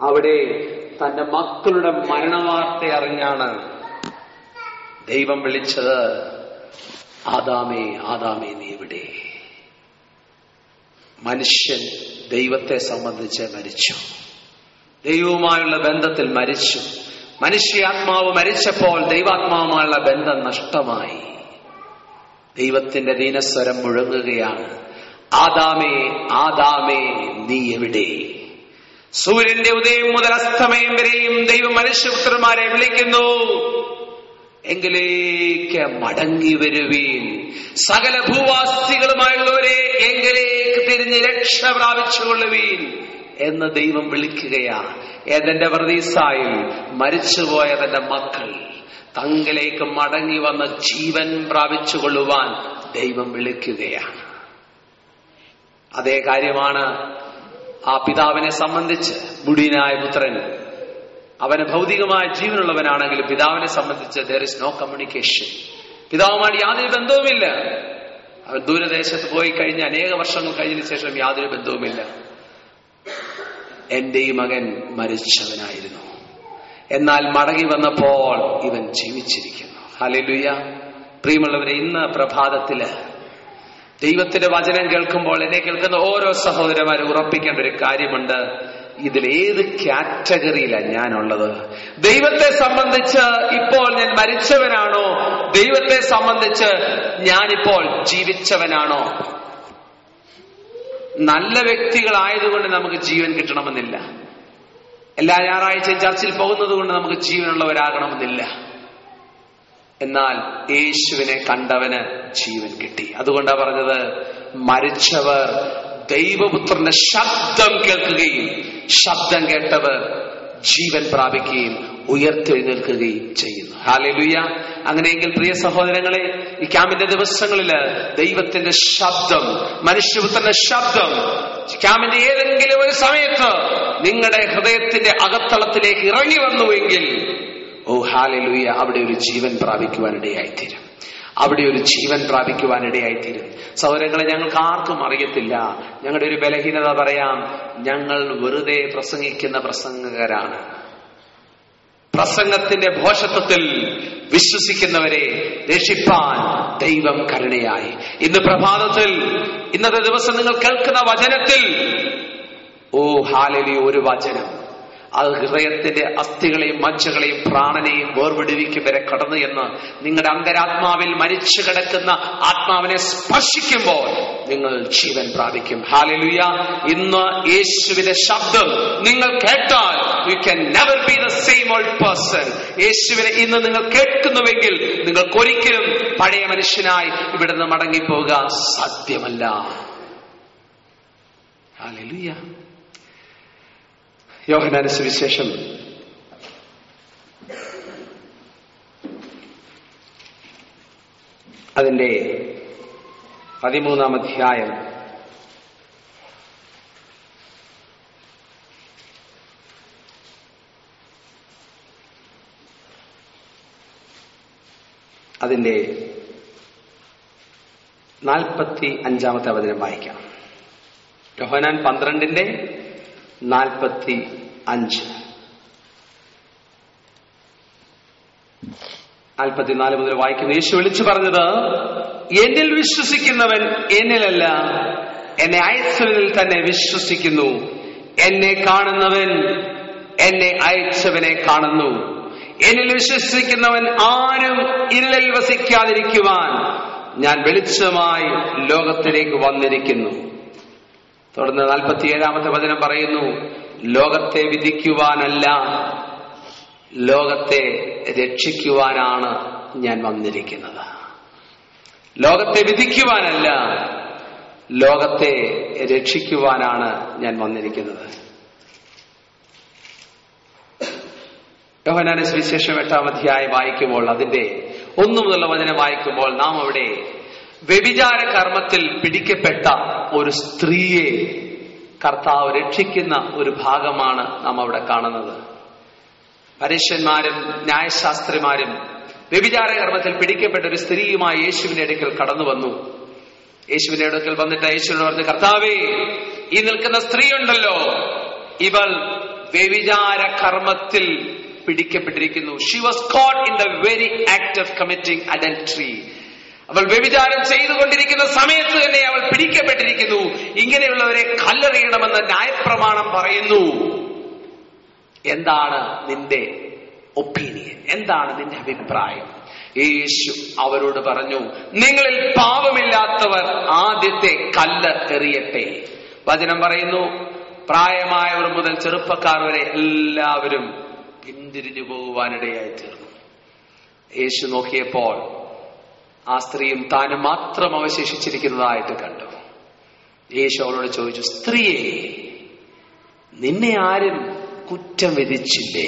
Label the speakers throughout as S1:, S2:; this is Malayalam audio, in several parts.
S1: അവിടെ തന്റെ മക്കളുടെ മരണവാർത്ത അറിഞ്ഞാണ് ദൈവം വിളിച്ചത് ആദാമേ ആദാമേ നീ ഇവിടെ മനുഷ്യൻ ദൈവത്തെ സംബന്ധിച്ച് മരിച്ചു ദൈവവുമായുള്ള ബന്ധത്തിൽ മരിച്ചു മനുഷ്യാത്മാവ് മരിച്ചപ്പോൾ ദൈവാത്മാവുമായുള്ള ബന്ധം നഷ്ടമായി ദൈവത്തിന്റെ ദീനസ്വരം മുഴങ്ങുകയാണ് ആദാമേ ആദാമേ നീ എവിടെ സൂര്യന്റെ ഉദയം മുതൽ അസ്തമയം വരെയും ദൈവം മനുഷ്യപുത്രന്മാരെ വിളിക്കുന്നു എങ്കിലേക്ക് മടങ്ങി വരുവീൻ സകല ഭൂവാസികളുമായുള്ളവരെ എങ്കിലേക്ക് തിരിഞ്ഞ് രക്ഷ പ്രാപിച്ചുകൊള്ളുവീൻ എന്ന് ദൈവം വിളിക്കുകയാണ് ഏതെന്റെ പ്രതീസായിൽ മരിച്ചുപോയ തന്റെ മക്കൾ തങ്കിലേക്ക് മടങ്ങി വന്ന ജീവൻ പ്രാപിച്ചുകൊള്ളുവാൻ ദൈവം വിളിക്കുകയാണ് അതേ കാര്യമാണ് ആ പിതാവിനെ സംബന്ധിച്ച് മുടിയനായ പുത്രൻ അവന് ഭൗതികമായ ജീവനുള്ളവനാണെങ്കിലും പിതാവിനെ സംബന്ധിച്ച് ദർ ഇസ് നോ കമ്മ്യൂണിക്കേഷൻ പിതാവുമായി യാതൊരു ബന്ധവുമില്ല അവൻ ദൂരദേശത്ത് പോയി കഴിഞ്ഞ അനേക വർഷങ്ങൾ കഴിഞ്ഞതിന് ശേഷം യാതൊരു ബന്ധവുമില്ല എന്റെ ഈ മകൻ മരിച്ചവനായിരുന്നു എന്നാൽ മടങ്ങി വന്നപ്പോൾ ഇവൻ ജീവിച്ചിരിക്കുന്നു ഹലലുയ പ്രിയമുള്ളവരെ ഇന്ന് പ്രഭാതത്തില് ദൈവത്തിന്റെ വചനം കേൾക്കുമ്പോൾ എന്നെ കേൾക്കുന്ന ഓരോ സഹോദരന്മാരും ഉറപ്പിക്കേണ്ട ഒരു കാര്യമുണ്ട് ഇതിൽ ഏത് കാറ്റഗറിയിലാണ് ഞാനുള്ളത് ദൈവത്തെ സംബന്ധിച്ച് ഇപ്പോൾ ഞാൻ മരിച്ചവനാണോ ദൈവത്തെ സംബന്ധിച്ച് ഞാനിപ്പോൾ ജീവിച്ചവനാണോ നല്ല വ്യക്തികളായതുകൊണ്ട് നമുക്ക് ജീവൻ കിട്ടണമെന്നില്ല എല്ലാ ഞായറാഴ്ചയും ചർച്ചിൽ പോകുന്നത് കൊണ്ട് നമുക്ക് ജീവനുള്ളവരാകണമെന്നില്ല എന്നാൽ യേശുവിനെ കണ്ടവന് ജീവൻ കിട്ടി അതുകൊണ്ടാ പറഞ്ഞത് മരിച്ചവർ ദൈവപുത്രന്റെ ശബ്ദം കേൾക്കുകയും ശബ്ദം കേട്ടവർ ജീവൻ പ്രാപിക്കുകയും ഉയർത്തെഴുന്നേൽക്കുകയും ചെയ്യുന്നു ഹാലലുയ അങ്ങനെയെങ്കിൽ പ്രിയ സഹോദരങ്ങളെ ഈ ക്യാമ്പിന്റെ ദിവസങ്ങളില് ദൈവത്തിന്റെ ശബ്ദം മനുഷ്യപുത്രന്റെ ശബ്ദം ക്യാമ്പിന്റെ ഏതെങ്കിലും ഒരു സമയത്ത് നിങ്ങളുടെ ഹൃദയത്തിന്റെ അകത്തളത്തിലേക്ക് ഇറങ്ങി വന്നുവെങ്കിൽ ഓ ഹാലലുയ അവിടെ ഒരു ജീവൻ പ്രാപിക്കുവാനിടയായിത്തീരും അവിടെ ഒരു ജീവൻ പ്രാപിക്കുവാനിടയായിത്തീരും സൗരങ്ങളെ ഞങ്ങൾക്ക് ആർക്കും അറിയത്തില്ല ഞങ്ങളുടെ ഒരു ബലഹീനത പറയാം ഞങ്ങൾ വെറുതെ പ്രസംഗിക്കുന്ന പ്രസംഗകരാണ് പ്രസംഗത്തിന്റെ ഭോഷത്വത്തിൽ വിശ്വസിക്കുന്നവരെ രക്ഷിപ്പാൻ ദൈവം കരുണയായി ഇന്ന് പ്രഭാതത്തിൽ ഇന്നത്തെ ദിവസം നിങ്ങൾ കേൾക്കുന്ന വചനത്തിൽ ഓ ഹാലലി ഒരു വചനം അത് ഹൃദയത്തിന്റെ അസ്ഥികളെയും മജ്ജകളെയും പ്രാണനെയും വേർവിടുവിക്കും വരെ കടന്നു എന്ന് നിങ്ങളുടെ അന്തരാത്മാവിൽ മരിച്ചു കിടക്കുന്ന ആത്മാവിനെ സ്പർശിക്കുമ്പോൾ നിങ്ങൾ ജീവൻ പ്രാപിക്കും ഹാലലുയ ഇന്ന് യേശുവിന്റെ ശബ്ദം നിങ്ങൾ കേട്ടാൽ you can never be the same old person യേശുവിനെ ഇന്ന് നിങ്ങൾ കേൾക്കുന്നുവെങ്കിൽ നിങ്ങൾക്ക് ഒരിക്കലും പഴയ മനുഷ്യനായി ഇവിടുന്ന് മടങ്ങിപ്പോകാൻ സാധ്യമല്ല ഹാലലുയ യോഹനാന സുവിശേഷം അതിന്റെ പതിമൂന്നാം അധ്യായം അതിന്റെ നാൽപ്പത്തി അഞ്ചാമത്തെ അവതരം വായിക്കാം യോഹനാൻ പന്ത്രണ്ടിന്റെ നാൽപ്പത്തി അഞ്ച് നാൽപ്പത്തിനാല് മുതൽ വായിക്കുന്നു യേശു വിളിച്ചു പറഞ്ഞത് എന്നിൽ വിശ്വസിക്കുന്നവൻ എന്നിലല്ല എന്നെ അയച്ചവനിൽ തന്നെ വിശ്വസിക്കുന്നു എന്നെ കാണുന്നവൻ എന്നെ അയച്ചവനെ കാണുന്നു എന്നിൽ വിശ്വസിക്കുന്നവൻ ആരും ഇരുളിൽ വസിക്കാതിരിക്കുവാൻ ഞാൻ വെളിച്ചമായി ലോകത്തിലേക്ക് വന്നിരിക്കുന്നു തുടർന്ന് നാൽപ്പത്തിയേഴാമത്തെ വചനം പറയുന്നു ലോകത്തെ വിധിക്കുവാനല്ല ലോകത്തെ രക്ഷിക്കുവാനാണ് ഞാൻ വന്നിരിക്കുന്നത് ലോകത്തെ വിധിക്കുവാനല്ല ലോകത്തെ രക്ഷിക്കുവാനാണ് ഞാൻ വന്നിരിക്കുന്നത് യോഹനാന സുവിശേഷം എട്ടാം അധ്യായം വായിക്കുമ്പോൾ അതിന്റെ ഒന്നു മുതലുള്ള വചനം വായിക്കുമ്പോൾ നാം അവിടെ വ്യഭിചാര കർമ്മത്തിൽ പിടിക്കപ്പെട്ട ഒരു സ്ത്രീയെ കർത്താവ് രക്ഷിക്കുന്ന ഒരു ഭാഗമാണ് നാം അവിടെ കാണുന്നത് പരീക്ഷന്മാരും ന്യായശാസ്ത്രിമാരും വ്യഭിചാര കർമ്മത്തിൽ പിടിക്കപ്പെട്ട ഒരു സ്ത്രീയുമായി യേശുവിന്റെ അടുക്കൽ കടന്നു വന്നു യേശുവിന്റെ അടുക്കൽ വന്നിട്ട് യേശുവിനോട് പറഞ്ഞു കർത്താവേ ഈ നിൽക്കുന്ന സ്ത്രീ ഉണ്ടല്ലോ ഇവൾ വ്യഭിചാര കർമ്മത്തിൽ പിടിക്കപ്പെട്ടിരിക്കുന്നു she was caught in the very act of committing adultery അവൾ വ്യഭിചാരം ചെയ്തുകൊണ്ടിരിക്കുന്ന സമയത്ത് തന്നെ അവൾ പിടിക്കപ്പെട്ടിരിക്കുന്നു ഇങ്ങനെയുള്ളവരെ കല്ലെറിയണമെന്ന് ന്യായപ്രമാണം പറയുന്നു എന്താണ് നിന്റെ ഒപ്പീനിയൻ എന്താണ് നിന്റെ അഭിപ്രായം യേശു അവരോട് പറഞ്ഞു നിങ്ങളിൽ പാപമില്ലാത്തവർ ആദ്യത്തെ കല്ല് എറിയട്ടെ വചനം പറയുന്നു പ്രായമായവർ മുതൽ ചെറുപ്പക്കാർ വരെ എല്ലാവരും പിന്തിരിഞ്ഞു പോകുവാനിടയായി തീർന്നു യേശു നോക്കിയപ്പോൾ ആ സ്ത്രീയും താനും മാത്രം അവശേഷിച്ചിരിക്കുന്നതായിട്ട് കണ്ടു യേശു അവളോട് ചോദിച്ചു സ്ത്രീയെ നിന്നെ ആരും കുറ്റം വിധിച്ചില്ലേ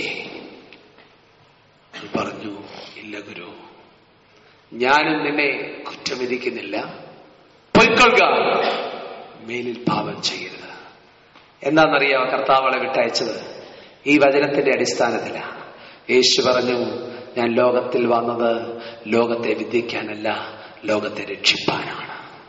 S1: അവൾ പറഞ്ഞു ഇല്ല ഗുരു ഞാനും നിന്നെ കുറ്റം വിധിക്കുന്നില്ല പൊയ്ക്കൊള്ളുക മേലിൽ പാപം ചെയ്യരുത് എന്താണെന്നറിയാമോ കർത്താവളെ വിട്ടയച്ചത് ഈ വചനത്തിന്റെ അടിസ്ഥാനത്തിലാണ് യേശു പറഞ്ഞു ഞാൻ ലോകത്തിൽ വന്നത് ലോകത്തെ വിധിക്കാനല്ല ലോകത്തെ രക്ഷിപ്പാനാണ്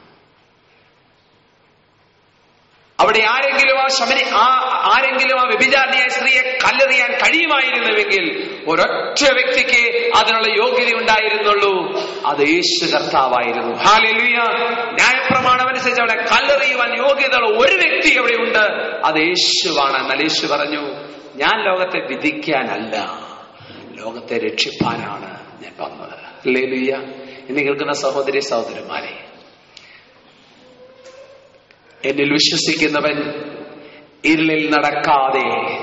S1: അവിടെ ആരെങ്കിലും ആ ശമരി ആ ആരെങ്കിലും ആ വ്യഭിചാരിണിയായ സ്ത്രീയെ കല്ലെറിയാൻ കഴിയുമായിരുന്നുവെങ്കിൽ ഒരൊറ്റ വ്യക്തിക്ക് അതിനുള്ള യോഗ്യത ഉണ്ടായിരുന്നുള്ളൂ അത് യേശു കർത്താവായിരുന്നു ഹാലലുയ ന്യായപ്രമാണം അനുസരിച്ച് അവിടെ കല്ലെറിയുവാൻ യോഗ്യതയുള്ള ഒരു വ്യക്തി അവിടെ ഉണ്ട് അത് യേശുവാണ് എന്നാൽ യേശു പറഞ്ഞു ഞാൻ ലോകത്തെ വിധിക്കാനല്ല ലോകത്തെ രക്ഷിപ്പാനാണ് ഞാൻ വന്നത് ലേലുയ്യ ഇന്ന് കേൾക്കുന്ന സഹോദരി സഹോദരന്മാരെ എന്നിൽ വിശ്വസിക്കുന്നവൻ ഇരുളിൽ നടക്കാതെ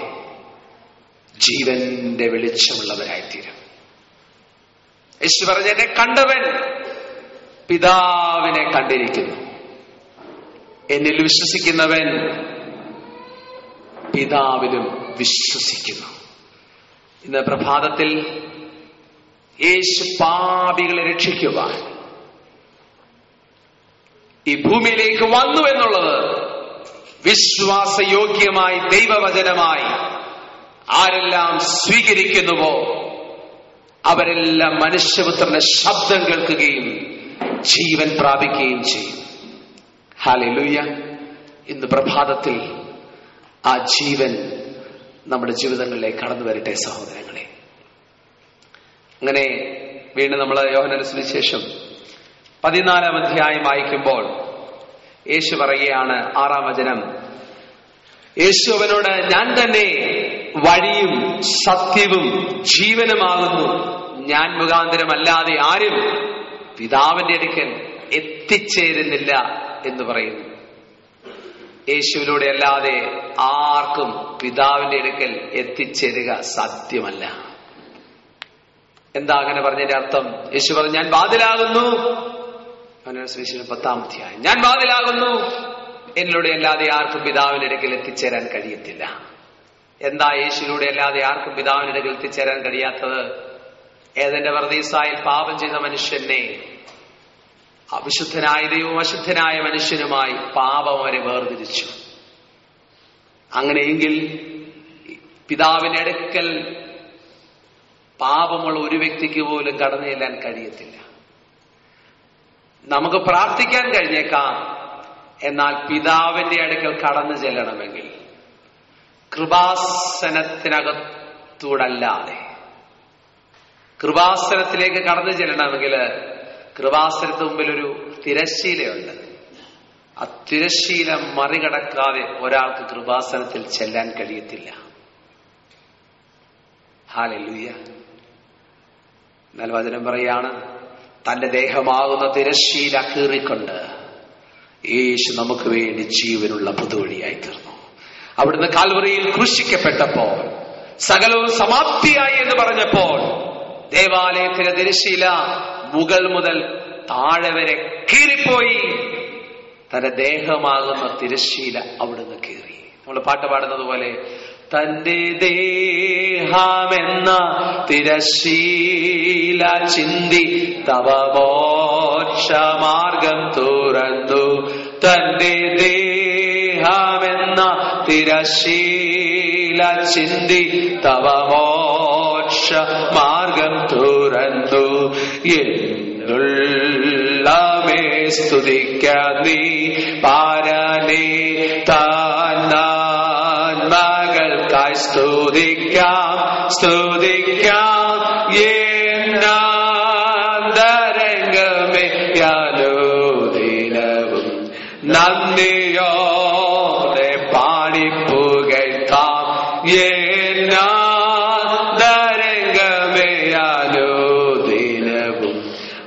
S1: ജീവന്റെ വെളിച്ചമുള്ളവരായിത്തീരും യേശു പറഞ്ഞ എന്നെ കണ്ടവൻ പിതാവിനെ കണ്ടിരിക്കുന്നു എന്നിൽ വിശ്വസിക്കുന്നവൻ പിതാവിലും വിശ്വസിക്കുന്നു ഇന്ന് പ്രഭാതത്തിൽ യേശു പാപികളെ രക്ഷിക്കുവാൻ ഈ ഭൂമിയിലേക്ക് വന്നു എന്നുള്ളത് വിശ്വാസയോഗ്യമായി ദൈവവചനമായി ആരെല്ലാം സ്വീകരിക്കുന്നുവോ അവരെല്ലാം മനുഷ്യപുത്രന്റെ ശബ്ദം കേൾക്കുകയും ജീവൻ പ്രാപിക്കുകയും ചെയ്യും ഹാലൂയ ഇന്ന് പ്രഭാതത്തിൽ ആ ജീവൻ നമ്മുടെ ജീവിതങ്ങളിലേക്ക് കടന്നു വരട്ടെ സഹോദരങ്ങളെ അങ്ങനെ വീണ്ടും നമ്മൾ യോഹനത്തിന് ശേഷം പതിനാലാം അധ്യായം വായിക്കുമ്പോൾ യേശു പറയുകയാണ് ആറാം വചനം യേശു അവനോട് ഞാൻ തന്നെ വഴിയും സത്യവും ജീവനുമാകുന്നു ഞാൻ മുഖാന്തരമല്ലാതെ ആരും പിതാവിന്റെ അടുക്കൽ എത്തിച്ചേരുന്നില്ല എന്ന് പറയുന്നു യേശുവിലൂടെ അല്ലാതെ ആർക്കും പിതാവിന്റെ അടുക്കൽ എത്തിച്ചേരുക സാധ്യമല്ല എന്താ അങ്ങനെ പറഞ്ഞതിന്റെ അർത്ഥം യേശു പറഞ്ഞു ഞാൻ വാതിലാകുന്നു സുവിശേഷം പത്താം അധ്യായം ഞാൻ വാതിലാകുന്നു എന്നിലൂടെ അല്ലാതെ ആർക്കും പിതാവിന്റെ അടുക്കൽ എത്തിച്ചേരാൻ കഴിയത്തില്ല എന്താ യേശുവിലൂടെ അല്ലാതെ ആർക്കും പിതാവിന്റെ അടുക്കൽ എത്തിച്ചേരാൻ കഴിയാത്തത് ഏതെന്റെ വർദ്ധീസായിൽ പാപം ചെയ്ത മനുഷ്യനെ അവിശുദ്ധനായ ദൈവവും അശുദ്ധനായ മനുഷ്യനുമായി പാപം അവരെ വേർതിരിച്ചു അങ്ങനെയെങ്കിൽ പിതാവിന്റെ അടുക്കൽ പാപമുള്ള ഒരു വ്യക്തിക്ക് പോലും കടന്നു ചെല്ലാൻ കഴിയത്തില്ല നമുക്ക് പ്രാർത്ഥിക്കാൻ കഴിഞ്ഞേക്കാം എന്നാൽ പിതാവിന്റെ അടുക്കൽ കടന്നു ചെല്ലണമെങ്കിൽ കൃപാസനത്തിനകത്തൂടല്ലാതെ കൃപാസനത്തിലേക്ക് കടന്നു ചെല്ലണമെങ്കിൽ കൃപാസനത്തിന് മുമ്പിൽ ഒരു തിരശീലയുണ്ട് ആ തിരശീല മറികടക്കാതെ ഒരാൾക്ക് കൃപാസനത്തിൽ ചെല്ലാൻ കഴിയത്തില്ല ഹാലൂയ എന്നാൽ വചനം പറയാണ് തന്റെ ദേഹമാകുന്ന തിരശീല കീറിക്കൊണ്ട് യേശു നമുക്ക് വേണ്ടി ജീവനുള്ള പുതുവഴിയായി തീർന്നു അവിടുന്ന് കാൽവറിയിൽ ക്രൂശിക്കപ്പെട്ടപ്പോൾ സകലവും സമാപ്തിയായി എന്ന് പറഞ്ഞപ്പോൾ ദേവാലയത്തിലെ തിരശീല മുകൾ മുതൽ താഴെ വരെ കീറിപ്പോയി തന്റെ ദേഹമാകുന്ന തിരശീല അവിടുന്ന് കീറി നമ്മൾ പാട്ട് പാടുന്നത് പോലെ തന്റെ ദേഹമെന്ന തിരശീല ചിന്തി തവ മോക്ഷമാർഗം തുറന്നു തന്റെ ദേഹമെന്ന തിരശീല ചിന്തി തവ മോക്ഷ മാർഗം തുറന്നു എന്നുള്ളമേ സ്തുതിക്ക നീ പാരനേ താൻ മകൾക്ക പാപങ്ങൾക്കായി സ്തുതിക്കാം സ്തുതിക്കാം എന്നാന്തരംഗമേ യാലോദിനവും നന്ദിയോടെ പാടിപ്പുകഴ്ത്താം എന്നാന്തരംഗമേ യാലോദിനവും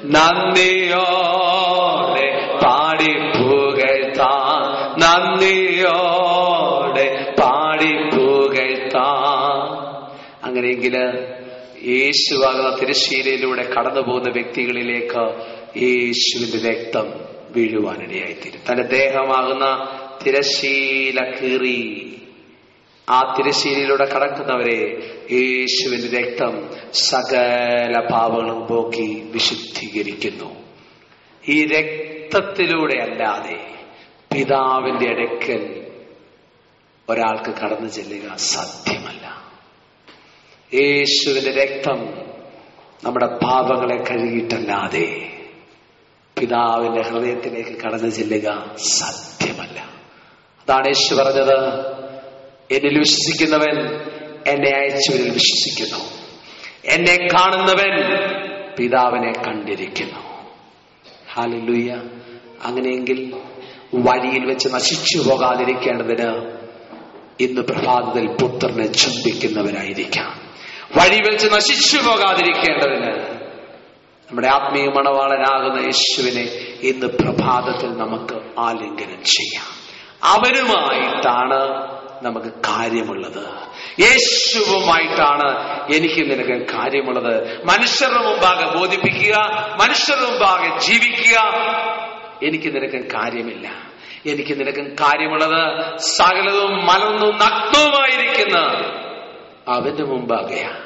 S1: നന്ദിയോടെ പാടിപ്പുകഴ്ത്താം നന്ദിയോടെ പാടിപ്പുകഴ്ത്താം അങ്ങനെയെങ്കില് യേശുവാകുന്ന തിരശ്ശീലയിലൂടെ കടന്നു പോകുന്ന വ്യക്തികളിലേക്ക് യേശുവിന്റെ രക്തം വീഴുവാനിടയായിത്തീരും തന്റെ ദേഹമാകുന്ന തിരശീല കീറി ആ തിരശ്ശീലയിലൂടെ കടക്കുന്നവരെ യേശുവിന്റെ രക്തം സകല പാപങ്ങളും പോക്കി വിശുദ്ധീകരിക്കുന്നു ഈ രക്തത്തിലൂടെ അല്ലാതെ പിതാവിന്റെ അടുക്കൽ ഒരാൾക്ക് കടന്നു ചെല്ലുക സാധ്യമല്ല യേശുവിന്റെ രക്തം നമ്മുടെ പാപങ്ങളെ കഴുകിയിട്ടല്ലാതെ പിതാവിന്റെ ഹൃദയത്തിലേക്ക് കടന്നു ചെല്ലുക സാധ്യമല്ല അതാണ് യേശു പറഞ്ഞത് എന്നിൽ വിശ്വസിക്കുന്നവൻ എന്നെ അയച്ചവരിൽ വിശ്വസിക്കുന്നു എന്നെ കാണുന്നവൻ പിതാവിനെ കണ്ടിരിക്കുന്നു ഹാലലുയ്യ അങ്ങനെയെങ്കിൽ വഴിയിൽ വെച്ച് നശിച്ചു പോകാതിരിക്കേണ്ടതിന് ഇന്ന് പ്രഭാതത്തിൽ പുത്രനെ ചുംബിക്കുന്നവരായിരിക്കാം വഴി വെച്ച് നശിച്ചു പോകാതിരിക്കേണ്ടതിന് നമ്മുടെ ആത്മീയ മണവാളനാകുന്ന യേശുവിനെ ഇന്ന് പ്രഭാതത്തിൽ നമുക്ക് ആലിംഗനം ചെയ്യാം അവനുമായിട്ടാണ് നമുക്ക് കാര്യമുള്ളത് യേശുവുമായിട്ടാണ് എനിക്ക് നിനക്ക് കാര്യമുള്ളത് മനുഷ്യരുടെ മുമ്പാകെ ബോധിപ്പിക്കുക മനുഷ്യരുടെ മുമ്പാകെ ജീവിക്കുക എനിക്ക് നിനക്ക് കാര്യമില്ല എനിക്ക് നിനക്ക് കാര്യമുള്ളത് സകലതും മലർന്നും നഗ്നവുമായിരിക്കുന്ന അവന്റെ മുമ്പാകെയാണ്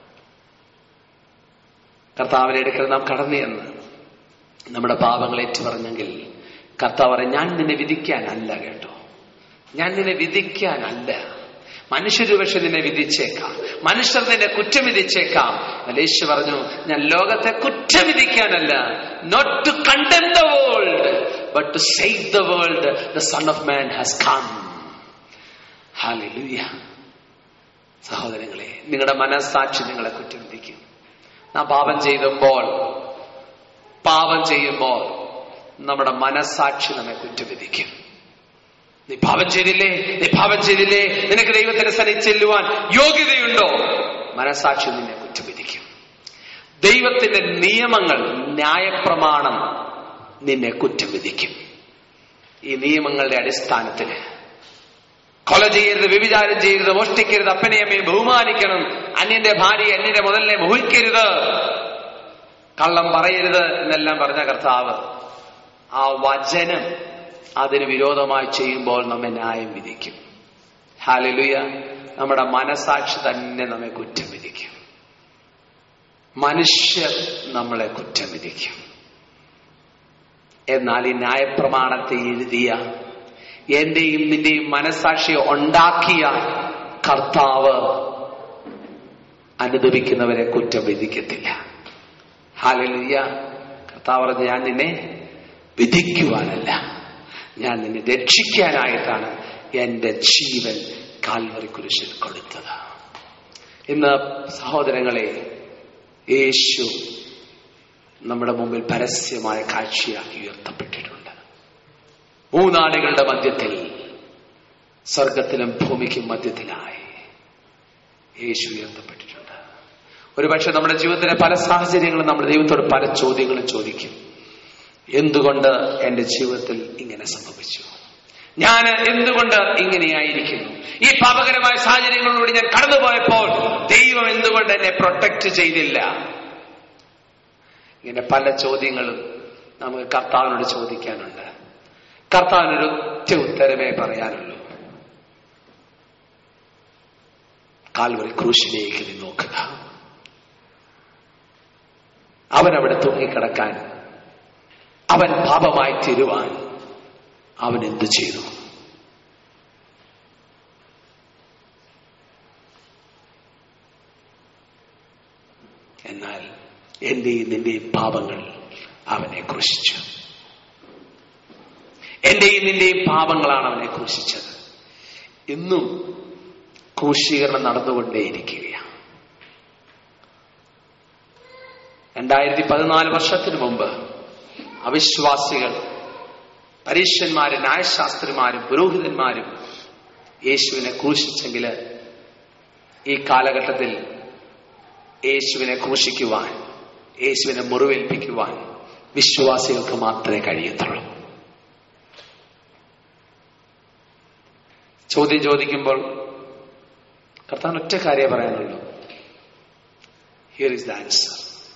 S1: കർത്താവിന്റെ അടുക്കൽ നാം കടന്നു എന്ന് നമ്മുടെ പാപങ്ങൾ ഏറ്റുപറഞ്ഞെങ്കിൽ കർത്താവ് പറയും ഞാൻ നിന്നെ വിധിക്കാനല്ല കേട്ടോ ഞാൻ നിന്നെ വിധിക്കാനല്ല മനുഷ്യർ പക്ഷെ നിന്നെ വിധിച്ചേക്കാം മനുഷ്യർ നിന്നെ കുറ്റം വിധിച്ചേക്കാം എന്നാൽ യേശു പറഞ്ഞു ഞാൻ ലോകത്തെ കുറ്റം വിധിക്കാനല്ല not to condemn the world but to save the world the son of man has come hallelujah സഹോദരങ്ങളെ നിങ്ങളുടെ മനസ്സാക്ഷി നിങ്ങളെ കുറ്റം വിധിക്കും നാം പാപം ചെയ്യുമ്പോൾ പാപം ചെയ്യുമ്പോൾ നമ്മുടെ മനസ്സാക്ഷി നമ്മെ കുറ്റം വിധിക്കും നീ പാപം ചെയ്തില്ലേ നീ പാപം ചെയ്തില്ലേ നിനക്ക് ദൈവത്തിന് സന്നിധി ചെല്ലുവാൻ യോഗ്യതയുണ്ടോ മനസാക്ഷി നിന്നെ കുറ്റം വിധിക്കും ദൈവത്തിന്റെ നിയമങ്ങൾ ന്യായപ്രമാണം നിന്നെ കുറ്റം വിധിക്കും ഈ നിയമങ്ങളുടെ അടിസ്ഥാനത്തിൽ കൊല ചെയ്യരുത് വ്യഭിചാരം ചെയ്യരുത് മോഷ്ടിക്കരുത് അപ്പനെ അമ്മയെ ബഹുമാനിക്കണം അന്യന്റെ ഭാര്യ അന്യന്റെ മുതലിനെ മോഹിക്കരുത് കള്ളം പറയരുത് എന്നെല്ലാം പറഞ്ഞ കർത്താവ് ആ വചനം അതിന് വിരോധമായി ചെയ്യുമ്പോൾ നമ്മെ ന്യായം വിധിക്കും ഹാലലുയ നമ്മുടെ മനസാക്ഷി തന്നെ നമ്മെ കുറ്റം വിധിക്കും മനുഷ്യർ നമ്മളെ കുറ്റം വിധിക്കും എന്നാൽ ഈ ന്യായപ്രമാണത്തെ എഴുതിയ എന്റെയും നിന്റെയും മനസാക്ഷിയെ ഉണ്ടാക്കിയ കർത്താവ് അനുദപിക്കുന്നവരെ കുറ്റം വിധിക്കത്തില്ല ഹാലലുയ കർത്താവ് പറഞ്ഞു ഞാൻ നിന്നെ വിധിക്കുവാനല്ല ഞാൻ നിന്നെ രക്ഷിക്കാനായിട്ടാണ് എന്റെ ജീവൻ കാൽവറി കുരിശിൽ കൊടുത്തത് ഇന്ന് സഹോദരങ്ങളെ യേശു നമ്മുടെ മുമ്പിൽ പരസ്യമായ കാഴ്ചയാക്കി ഉയർത്തപ്പെട്ടിട്ടുണ്ട് മൂന്നാടുകളുടെ മധ്യത്തിൽ സ്വർഗത്തിലും ഭൂമിക്കും മധ്യത്തിലായി യേശു ഉയർത്തപ്പെട്ടിട്ടുണ്ട് ഒരുപക്ഷെ നമ്മുടെ ജീവിതത്തിലെ പല സാഹചര്യങ്ങളും നമ്മൾ ദൈവത്തോട് പല ചോദ്യങ്ങളും ചോദിക്കും എന്തുകൊണ്ട് എന്റെ ജീവിതത്തിൽ ഇങ്ങനെ സംഭവിച്ചു ഞാൻ എന്തുകൊണ്ട് ഇങ്ങനെയായിരിക്കുന്നു ഈ പാപകരമായ സാഹചര്യങ്ങളിലൂടെ ഞാൻ കടന്നുപോയപ്പോൾ ദൈവം എന്തുകൊണ്ട് എന്നെ പ്രൊട്ടക്ട് ചെയ്തില്ല ഇങ്ങനെ പല ചോദ്യങ്ങളും നമുക്ക് കർത്താവിനോട് ചോദിക്കാനുണ്ട് കർത്താവിനൊരു ഒറ്റ ഉത്തരമേ പറയാനുള്ളൂ കാൽവറി ക്രൂശിലേക്ക് നീ നോക്കുക അവൻ അവിടെ തൂങ്ങിക്കിടക്കാൻ അവൻ പാപമായി തീരുവാൻ അവൻ എന്തു ചെയ്തു എന്നാൽ എന്റെയും നിന്റെയും പാപങ്ങൾ അവനെ ക്രൂശിച്ചു എന്റെയും നിന്റെയും പാപങ്ങളാണ് അവനെ ക്രൂശിച്ചത് ഇന്നും ക്രൂശീകരണം നടന്നുകൊണ്ടേയിരിക്കുകയാണ് രണ്ടായിരത്തി പതിനാല് വർഷത്തിന് മുമ്പ് അവിശ്വാസികൾ പരീക്ഷന്മാരും ന്യായശാസ്ത്രിമാരും പുരോഹിതന്മാരും യേശുവിനെ ക്രൂശിച്ചെങ്കിൽ ഈ കാലഘട്ടത്തിൽ യേശുവിനെ ക്രൂശിക്കുവാൻ യേശുവിനെ മുറിവേൽപ്പിക്കുവാൻ വിശ്വാസികൾക്ക് മാത്രമേ കഴിയത്തുള്ളൂ ചോദ്യം ചോദിക്കുമ്പോൾ കർത്താൻ ഒറ്റ കാര്യമേ പറയാനുള്ളൂ here is the answer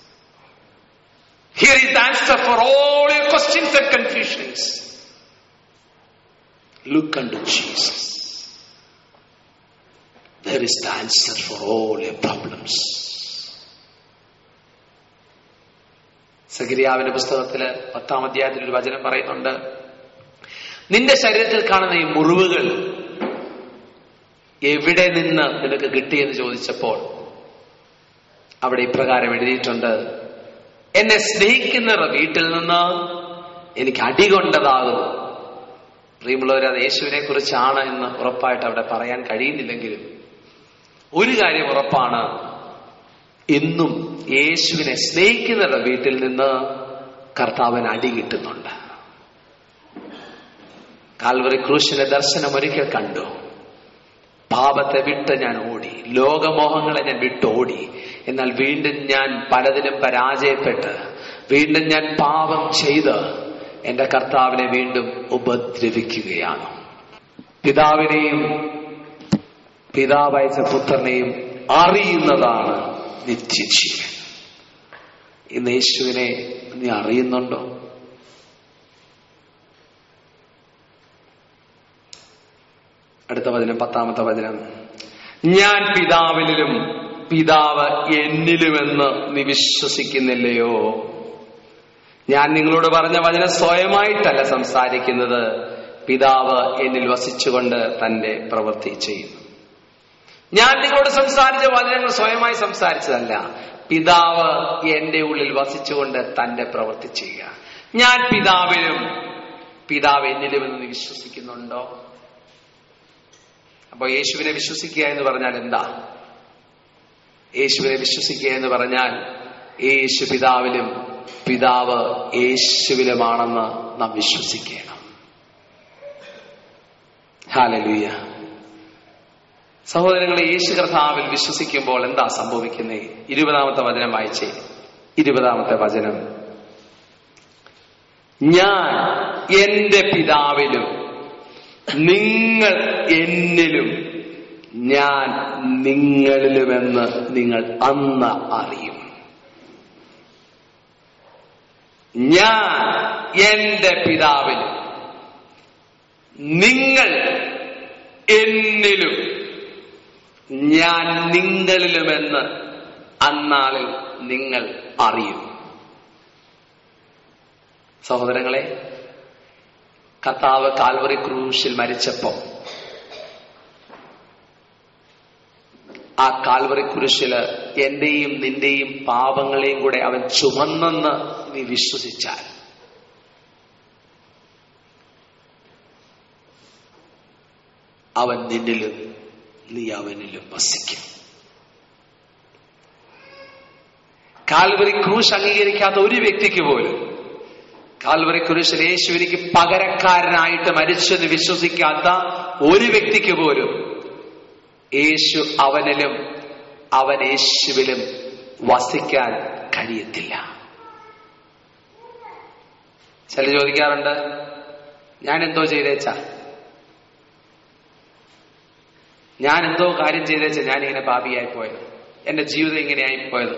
S1: here is the answer for all your questions and confusions look unto Jesus there is the answer for all your problems സഗിരിയാവിന്റെ പുസ്തകത്തില് പത്താം അധ്യായത്തിൽ ഒരു വചനം പറയുന്നുണ്ട് നിന്റെ ശരീരത്തിൽ കാണുന്ന ഈ മുറിവുകൾ എവിടെ നിന്ന് നിനക്ക് കിട്ടിയെന്ന് ചോദിച്ചപ്പോൾ അവിടെ ഇപ്രകാരം എഴുതിയിട്ടുണ്ട് എന്നെ സ്നേഹിക്കുന്നവർ വീട്ടിൽ നിന്ന് എനിക്ക് അടികൊണ്ടതാകുന്നു പ്രിയമുള്ളവർ അത് യേശുവിനെ കുറിച്ചാണ് എന്ന് ഉറപ്പായിട്ട് അവിടെ പറയാൻ കഴിയുന്നില്ലെങ്കിലും ഒരു കാര്യം ഉറപ്പാണ് എന്നും യേശുവിനെ സ്നേഹിക്കുന്നവരുടെ വീട്ടിൽ നിന്ന് കർത്താവിന് അടി കിട്ടുന്നുണ്ട് കാൽവറി ക്രൂശിന്റെ ദർശനം ഒരിക്കൽ കണ്ടു പാപത്തെ വിട്ട് ഞാൻ ഓടി ലോകമോഹങ്ങളെ ഞാൻ വിട്ടോടി എന്നാൽ വീണ്ടും ഞാൻ പലതിലും പരാജയപ്പെട്ട് വീണ്ടും ഞാൻ പാപം ചെയ്ത് എന്റെ കർത്താവിനെ വീണ്ടും ഉപദ്രവിക്കുകയാണ് പിതാവിനെയും പിതാവയച്ച പുത്രനെയും അറിയുന്നതാണ് നിത്യജീവൻ ഇന്ന് യേശുവിനെ നീ അറിയുന്നുണ്ടോ അടുത്ത വചനം പത്താമത്തെ വചനം ഞാൻ പിതാവിലും പിതാവ് എന്നിലുമെന്ന് നീ വിശ്വസിക്കുന്നില്ലയോ ഞാൻ നിങ്ങളോട് പറഞ്ഞ വചനം സ്വയമായിട്ടല്ല സംസാരിക്കുന്നത് പിതാവ് എന്നിൽ വസിച്ചുകൊണ്ട് തന്റെ പ്രവൃത്തി ചെയ്യുന്നു ഞാൻ നിങ്ങളോട് സംസാരിച്ച വചനങ്ങൾ സ്വയമായി സംസാരിച്ചതല്ല പിതാവ് എന്റെ ഉള്ളിൽ വസിച്ചുകൊണ്ട് തന്റെ പ്രവൃത്തി ചെയ്യുക ഞാൻ പിതാവിലും പിതാവ് എന്നിലുമെന്ന് നീ വിശ്വസിക്കുന്നുണ്ടോ അപ്പൊ യേശുവിനെ വിശ്വസിക്കുക എന്ന് പറഞ്ഞാൽ എന്താ യേശുവിനെ വിശ്വസിക്കുക എന്ന് പറഞ്ഞാൽ യേശു പിതാവിലും പിതാവ് യേശുവിലുമാണെന്ന് നാം വിശ്വസിക്കണം ഹാലലൂയ സഹോദരങ്ങളെ യേശു കർത്താവിൽ വിശ്വസിക്കുമ്പോൾ എന്താ സംഭവിക്കുന്നത് ഇരുപതാമത്തെ വചനം വായിച്ചേ ഇരുപതാമത്തെ വചനം ഞാൻ എന്റെ പിതാവിലും നിങ്ങൾ എന്നിലും ഞാൻ നിങ്ങളിലുമെന്ന് നിങ്ങൾ അന്ന് അറിയും ഞാൻ എന്റെ പിതാവിലും നിങ്ങൾ എന്നിലും ഞാൻ നിങ്ങളിലുമെന്ന് അന്നാളിൽ നിങ്ങൾ അറിയും സഹോദരങ്ങളെ കർത്താവ് കാൽവറി ക്രൂശിൽ മരിച്ചപ്പോ ആ കാൽവറി കുരിശില് എന്റെയും നിന്റെയും പാപങ്ങളെയും കൂടെ അവൻ ചുമന്നെന്ന് നീ വിശ്വസിച്ചാൽ അവൻ നിന്നിലും നീ അവനിലും വസിക്കും കാൽവറി ക്രൂശ് അംഗീകരിക്കാത്ത ഒരു വ്യക്തിക്ക് പോലും കാൽവറി കുരിശിൽ യേശു എനിക്ക് പകരക്കാരനായിട്ട് മരിച്ചെന്ന് വിശ്വസിക്കാത്ത ഒരു വ്യക്തിക്ക് പോലും യേശു അവനിലും അവൻ യേശുവിലും വസിക്കാൻ കഴിയത്തില്ല ചില ചോദിക്കാറുണ്ട് ഞാൻ എന്തോ ചെയ്തേച്ചാ ഞാൻ എന്തോ കാര്യം ചെയ്തേച്ച ഞാൻ ഇങ്ങനെ പാപിയായി പോയത് എന്റെ ജീവിതം ഇങ്ങനെയായി പോയത്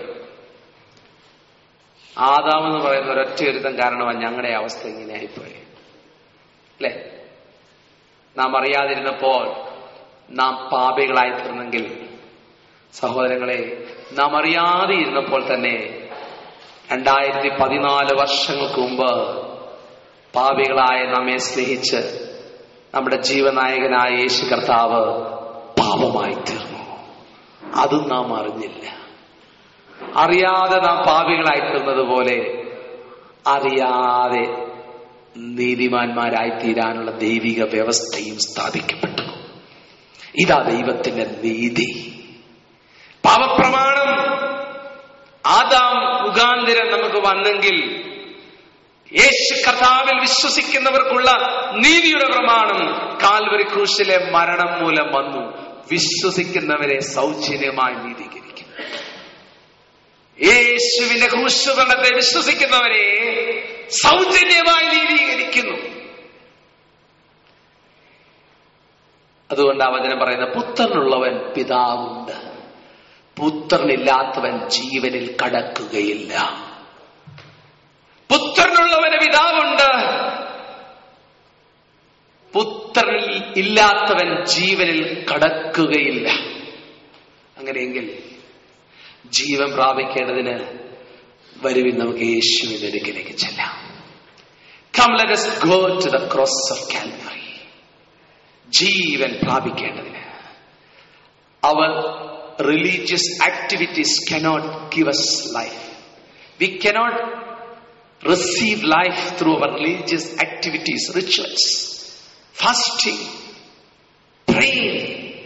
S1: ആദാമെന്ന് പറയുന്ന ഒരൊറ്റ ഒരുത്തം കാരണമാണ് ഞങ്ങളുടെ അവസ്ഥ ഇങ്ങനെയായിപ്പോയി അല്ലെ നാം അറിയാതിരുന്നപ്പോൾ നാം പാപികളായി തീർന്നെങ്കിൽ സഹോദരങ്ങളെ നാം അറിയാതെ ഇരുന്നപ്പോൾ തന്നെ രണ്ടായിരത്തി പതിനാല് വർഷങ്ങൾക്ക് മുമ്പ് പാപികളായ നമ്മെ സ്നേഹിച്ച് നമ്മുടെ ജീവനായകനായ യേശു കർത്താവ് പാപമായി തീർന്നു അതും നാം അറിഞ്ഞില്ല അറിയാതെ നാം പാപികളായി തീർന്നത് പോലെ അറിയാതെ നീതിമാന്മാരായി തീരാനുള്ള ദൈവിക വ്യവസ്ഥയും സ്ഥാപിക്കപ്പെട്ടു ഇതാ ദൈവത്തിന്റെ നീതി പാപപ്രമാണം ആദാം മുഖാന്തരം നമുക്ക് വന്നെങ്കിൽ യേശു കർത്താവിൽ വിശ്വസിക്കുന്നവർക്കുള്ള നീതിയുടെ പ്രമാണം കാൽവരി ക്രൂശിലെ മരണം മൂലം വന്നു വിശ്വസിക്കുന്നവരെ സൗജന്യമായി നീതീകരിക്കുന്നു യേശുവിന്റെ ക്രൂശുകരണത്തെ വിശ്വസിക്കുന്നവരെ സൗജന്യമായി നീതീകരിക്കുന്നു അതുകൊണ്ട് ആ വചനം പറയുന്ന പുത്രനുള്ളവൻ പിതാവുണ്ട് പുത്രനില്ലാത്തവൻ ജീവനിൽ കടക്കുകയില്ല പുത്രനുള്ളവന് പിതാവുണ്ട് പുത്രനിൽ ഇല്ലാത്തവൻ ജീവനിൽ കടക്കുകയില്ല അങ്ങനെയെങ്കിൽ ജീവൻ പ്രാപിക്കേണ്ടതിന് വരുവിൻ നമുക്ക് യേശുവിന്റെ അടുക്കിലേക്ക് ചെല്ലാം Come let us go to the cross of Calvary. ജീവൻ പ്രാപിക്കേണ്ടതിന് അവർ religious activities cannot give us life we cannot receive life through our religious activities, rituals, fasting, praying.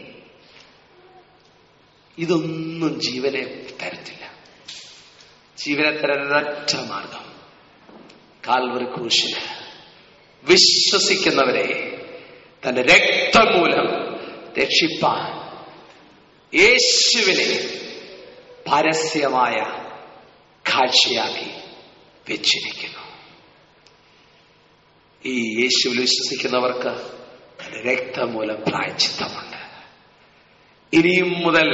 S1: ഇതൊന്നും ജീവനെ തരത്തില്ല ജീവനെ തരാൻ ഒരൊറ്റ മാർഗം കാൽവറി ക്രൂശിന് വിശ്വസിക്കുന്നവരെ തന്റെ രക്തം മൂലം രക്ഷിപ്പാൻ യേശുവിനെ പരസ്യമായ കാഴ്ചയാക്കി വെച്ചിരിക്കുന്നു ഈ യേശുവിൽ വിശ്വസിക്കുന്നവർക്ക് തന്റെ രക്തം മൂലം പ്രായച്ചിത്തമുണ്ട് ഇനിയും മുതൽ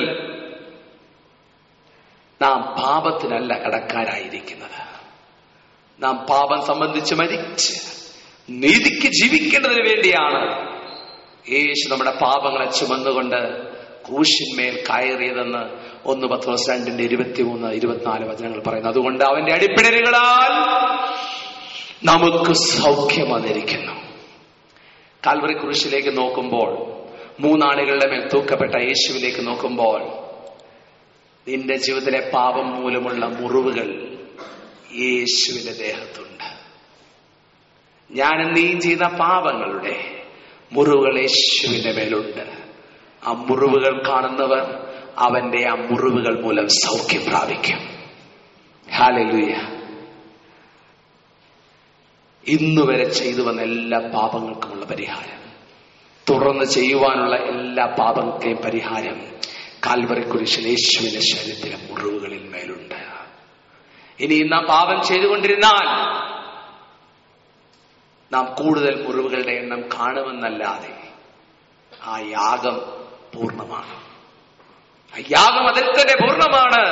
S1: നാം പാപത്തിനല്ല കടക്കാരായിരിക്കുന്നത് നാം പാപം സംബന്ധിച്ച് മരിച്ച് നീതിക്ക് ജീവിക്കേണ്ടതിന് വേണ്ടിയാണ് യേശു നമ്മുടെ പാപങ്ങളെ ചുമന്നുകൊണ്ട് ക്രൂശിന്മേൽ കയറിയതെന്ന് ഒന്ന് പത്രോസ് രണ്ടിന്റെ ഇരുപത്തിമൂന്ന് ഇരുപത്തിനാല് വചനങ്ങൾ പറയുന്നു അതുകൊണ്ട് അവന്റെ അടിപ്പിണരുകളാൽ നമുക്ക് സൗഖ്യം വന്നിരിക്കുന്നു കാൽവറി കുരിശിലേക്ക് നോക്കുമ്പോൾ മൂന്നാളുകളുടെ മേൽ തൂക്കപ്പെട്ട യേശുവിലേക്ക് നോക്കുമ്പോൾ നിന്റെ ജീവിതത്തിലെ പാപം മൂലമുള്ള മുറിവുകൾ യേശുവിന്റെ ദേഹത്തുണ്ട് ഞാൻ നീയും ചെയ്ത പാപങ്ങളുടെ മുറിവുകൾ യേശുവിന്റെ മേലുണ്ട് ആ മുറിവുകൾ കാണുന്നവർ അവന്റെ ആ മുറിവുകൾ മൂലം സൗഖ്യം പ്രാപിക്കും ഹാലലൂയ ഇന്നുവരെ ചെയ്തു വന്ന എല്ലാ പാപങ്ങൾക്കുമുള്ള പരിഹാരം തുടർന്ന് ചെയ്യുവാനുള്ള എല്ലാ പാപങ്ങൾക്കെയും പരിഹാരം കാൽവറി കുരിശിൽ യേശുവിന്റെ ശരീരത്തിലെ മുറിവുകളിൽ മേലുണ്ട് ഇനി നാം പാപം ചെയ്തുകൊണ്ടിരുന്നാൽ നാം കൂടുതൽ മുറിവുകളുടെ എണ്ണം കാണുമെന്നല്ലാതെ ആ യാഗം പൂർണ്ണമാണ് ആ യാഗം അതിൽ തന്നെ പൂർണ്ണമാണ്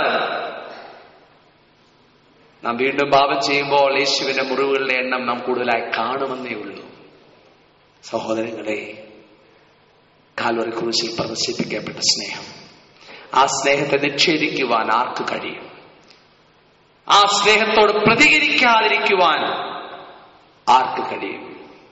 S1: നാം വീണ്ടും പാപം ചെയ്യുമ്പോൾ യേശുവിന്റെ മുറിവുകളുടെ എണ്ണം നാം കൂടുതലായി കാണുമെന്നേ ഉള്ളൂ സഹോദരങ്ങളെ കാൽവറി കുറിച്ചിൽ പ്രദർശിപ്പിക്കപ്പെട്ട സ്നേഹം ആ സ്നേഹത്തെ നിക്ഷേപിക്കുവാൻ ആർക്ക് കഴിയും ആ സ്നേഹത്തോട് പ്രതികരിക്കാതിരിക്കുവാൻ ആർക്ക് കഴിയും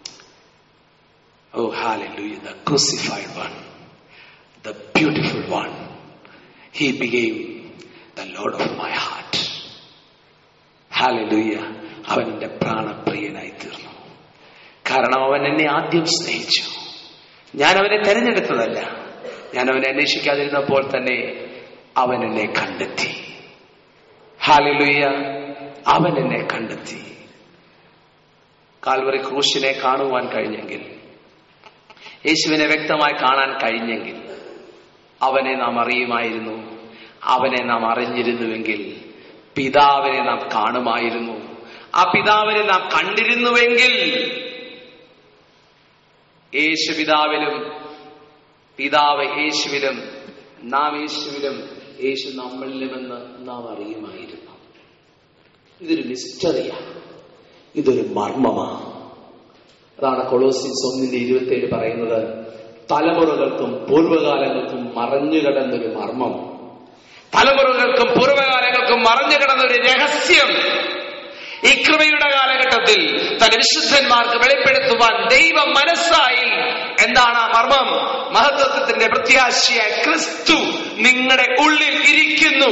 S1: ഓ hallelujah the crucified one the beautiful one he became the lord of my heart hallelujah അവൻ എന്റെ പ്രാണപ്രിയനായി തീർന്നു കാരണം അവൻ എന്നെ ആദ്യം സ്നേഹിച്ചു ഞാൻ അവനെ തെരഞ്ഞെടുത്തതല്ല ഞാൻ അവനെ അന്വേഷിക്കാതിരുന്നപ്പോൾ തന്നെ അവൻ എന്നെ കണ്ടെത്തി ഹാലലൂയ അവൻ എന്നെ കണ്ടെത്തി കാൽവറി ക്രൂശിനെ കാണുവാൻ കഴിഞ്ഞെങ്കിൽ യേശുവിനെ വ്യക്തമായി കാണാൻ കഴിഞ്ഞെങ്കിൽ അവനെ നാം അറിയുമായിരുന്നു അവനെ നാം അറിഞ്ഞിരുന്നുവെങ്കിൽ പിതാവിനെ നാം കാണുമായിരുന്നു ആ പിതാവിനെ നാം കണ്ടിരുന്നുവെങ്കിൽ യേശു പിതാവിലും പിതാവ് യേശുവിലും നാം യേശുവിലും യേശു നമ്മളിലുമെന്ന് നാം അറിയുമായിരുന്നു ഇതൊരു മിസ്റ്ററിയാണ് ഇതൊരു മർമ്മമാണ് അതാണ് കൊളോസിൻസ് ഒന്നിന്റെ ഇരുപത്തി ഏഴ് പറയുന്നത് തലമുറകൾക്കും പൂർവ്വകാലങ്ങൾക്കും മറഞ്ഞു കിടന്നൊരു മർമ്മം തലമുറകൾക്കും പൂർവ്വകാലങ്ങൾക്കും മറഞ്ഞു കിടന്നൊരു രഹസ്യം ഈ കൃപയുടെ കാലഘട്ടത്തിൽ തന്റെ വിശുദ്ധന്മാർക്ക് വെളിപ്പെടുത്തുവാൻ ദൈവം മനസ്സായി എന്താണ് ആ മർമ്മം മഹത്വത്തിന്റെ പ്രത്യാശയായ ക്രിസ്തു നിങ്ങളുടെ ഉള്ളിൽ ഇരിക്കുന്നു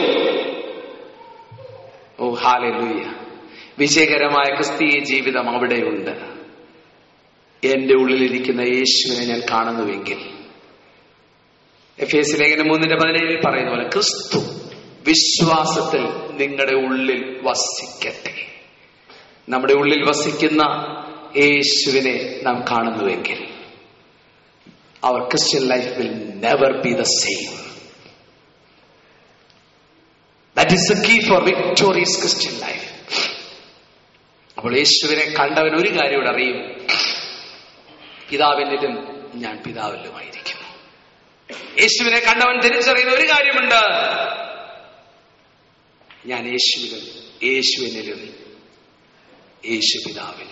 S1: ഓ ഹാലൂയ വിജയകരമായ ക്രിസ്തീയ ജീവിതം അവിടെയുണ്ട് എന്റെ ഉള്ളിലിരിക്കുന്ന യേശുവിനെ ഞാൻ കാണുന്നുവെങ്കിൽ എഫ് എസ് ലേഖനം മൂന്നിന്റെ പതിനേഴിൽ പറയുന്ന പോലെ ക്രിസ്തു വിശ്വാസത്തിൽ നിങ്ങളുടെ ഉള്ളിൽ വസിക്കട്ടെ നമ്മുടെ ഉള്ളിൽ വസിക്കുന്ന യേശുവിനെ നാം കാണുന്നുവെങ്കിൽ our Christian life will never be the same that is the key for victorious Christian life അപ്പോൾ യേശുവിനെ കണ്ടവൻ ഒരു കാര്യം ഇവിടെ അറിയും പിതാവിനിലും ഞാൻ പിതാവിലുമായിരിക്കുന്നു യേശുവിനെ കണ്ടവൻ തിരിച്ചറിയുന്ന ഒരു കാര്യമുണ്ട് ഞാൻ യേശുവിലും യേശുവിനിലും യേശു പിതാവിലും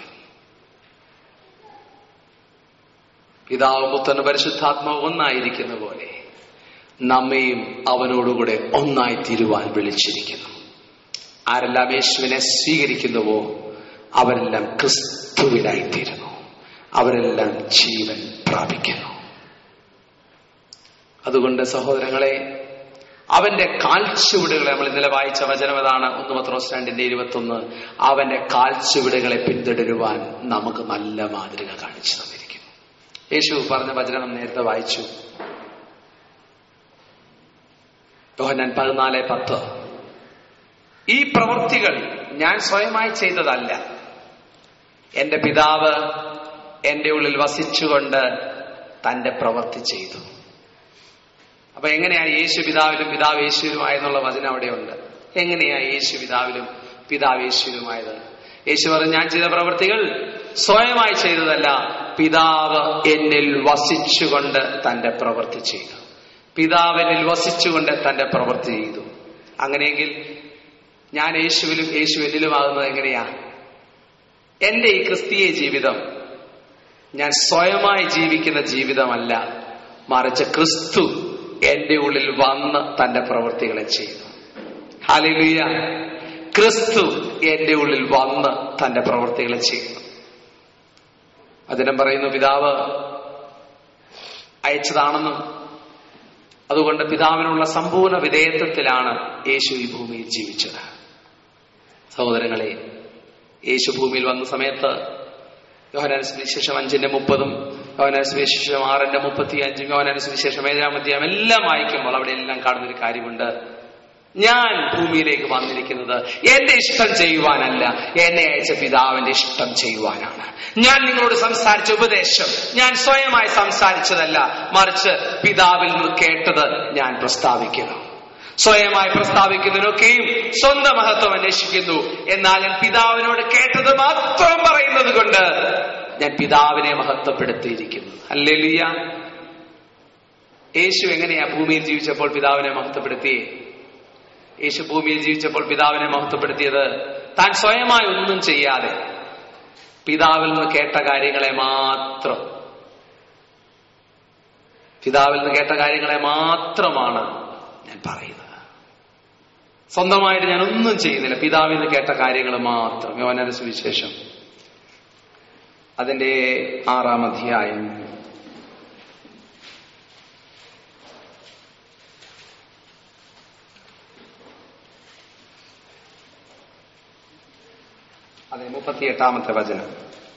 S1: പിതാവ് പുത്രന് പരിശുദ്ധാത്മാവ് ഒന്നായിരിക്കുന്ന പോലെ നമ്മയും അവനോടുകൂടെ ഒന്നായി തീരുവാൻ വിളിച്ചിരിക്കുന്നു ആരെല്ലാം യേശുവിനെ സ്വീകരിക്കുന്നുവോ അവരെല്ലാം ക്രിസ്തുവിലായിത്തീരുന്നു അവരെല്ലാം ജീവൻ പ്രാപിക്കുന്നു അതുകൊണ്ട് സഹോദരങ്ങളെ അവന്റെ കാൽച്ചുവിടുകളെ നമ്മൾ ഇന്നലെ വായിച്ച വചനം അതാണ് ഒന്ന് പത്രോസ് രണ്ടിന്റെ ഇരുപത്തി ഒന്ന് അവന്റെ കാൽച്ചുവിടുകളെ പിന്തുടരുവാൻ നമുക്ക് നല്ല മാതൃക കാണിച്ചു തന്നിരിക്കുന്നു യേശു പറഞ്ഞ വചനം നാം നേരത്തെ വായിച്ചു യോഹന്നാൻ പതിനാല് പത്ത് ഈ പ്രവൃത്തികൾ ഞാൻ സ്വയമായി ചെയ്തതല്ല എന്റെ പിതാവ് എന്റെ ഉള്ളിൽ വസിച്ചുകൊണ്ട് തന്റെ പ്രവൃത്തി ചെയ്തു അപ്പൊ എങ്ങനെയാണ് യേശു പിതാവിലും പിതാവ് യേശുവിലുമായെന്നുള്ള വചനം അവിടെയുണ്ട് എങ്ങനെയാ യേശു പിതാവിലും പിതാവ് യേശുവിലുമായത് യേശു പറഞ്ഞു ഞാൻ ചെയ്ത പ്രവൃത്തികൾ സ്വയമായി ചെയ്തതല്ല പിതാവ് എന്നിൽ വസിച്ചുകൊണ്ട് തന്റെ പ്രവൃത്തി ചെയ്തു പിതാവ് എന്നിൽ വസിച്ചുകൊണ്ട് തന്റെ പ്രവൃത്തി ചെയ്തു അങ്ങനെയെങ്കിൽ ഞാൻ യേശുവിലും യേശു എന്നിലുമാകുന്നത് എങ്ങനെയാ എന്റെ ഈ ക്രിസ്തീയ ജീവിതം ഞാൻ സ്വയമായി ജീവിക്കുന്ന ജീവിതമല്ല മറിച്ച് ക്രിസ്തു എന്റെ ഉള്ളിൽ വന്ന് തന്റെ പ്രവൃത്തികളെ ചെയ്തു ഹാലിലുയ ക്രിസ്തു എന്റെ ഉള്ളിൽ വന്ന് തന്റെ പ്രവൃത്തികളെ ചെയ്തു അതിനും പറയുന്നു പിതാവ് അയച്ചതാണെന്നും അതുകൊണ്ട് പിതാവിനുള്ള സമ്പൂർണ്ണ വിധേയത്വത്തിലാണ് യേശു ഈ ഭൂമിയിൽ ജീവിച്ചത് സഹോദരങ്ങളെ യേശു ഭൂമിയിൽ വന്ന സമയത്ത് യോഹനാന സുവിശേഷം അഞ്ചിന്റെ മുപ്പതും യോഹനാന സുവിശേഷം ആറിന്റെ മുപ്പത്തി അഞ്ചും യോഹനാന സുവിശേഷം ഏഴാം അധ്യായം എല്ലാം വായിക്കുമ്പോൾ അവിടെ എല്ലാം കാണുന്ന ഒരു കാര്യമുണ്ട് ഞാൻ ഭൂമിയിലേക്ക് വന്നിരിക്കുന്നത് എന്റെ ഇഷ്ടം ചെയ്യുവാനല്ല എന്നെ അയച്ച പിതാവിന്റെ ഇഷ്ടം ചെയ്യുവാനാണ് ഞാൻ നിങ്ങളോട് സംസാരിച്ച ഉപദേശം ഞാൻ സ്വയമായി സംസാരിച്ചതല്ല മറിച്ച് പിതാവിൽ നിന്ന് കേട്ടത് ഞാൻ പ്രസ്താവിക്കുന്നു സ്വയമായി പ്രസ്താവിക്കുന്നതിനൊക്കെയും സ്വന്തം മഹത്വം അന്വേഷിക്കുന്നു എന്നാൽ ഞാൻ പിതാവിനോട് കേട്ടത് മാത്രം പറയുന്നത് കൊണ്ട് ഞാൻ പിതാവിനെ മഹത്വപ്പെടുത്തിയിരിക്കുന്നു അല്ലെലിയ യേശു എങ്ങനെയാ ഭൂമിയിൽ ജീവിച്ചപ്പോൾ പിതാവിനെ മഹത്വപ്പെടുത്തി യേശു ഭൂമിയിൽ ജീവിച്ചപ്പോൾ പിതാവിനെ മഹത്വപ്പെടുത്തിയത് താൻ സ്വയമായി ഒന്നും ചെയ്യാതെ പിതാവിൽ നിന്ന് കേട്ട കാര്യങ്ങളെ മാത്രം പിതാവിൽ നിന്ന് കേട്ട കാര്യങ്ങളെ മാത്രമാണ് ഞാൻ പറയുന്നത് സ്വന്തമായിട്ട് ഞാൻ ഒന്നും ചെയ്യുന്നില്ല പിതാവിൽ നിന്ന് കേട്ട കാര്യങ്ങൾ മാത്രം യോനാന സുവിശേഷം അതിന്റെ ആറാം അധ്യായം അതെ മുപ്പത്തിയെട്ടാമത്തെ വചനം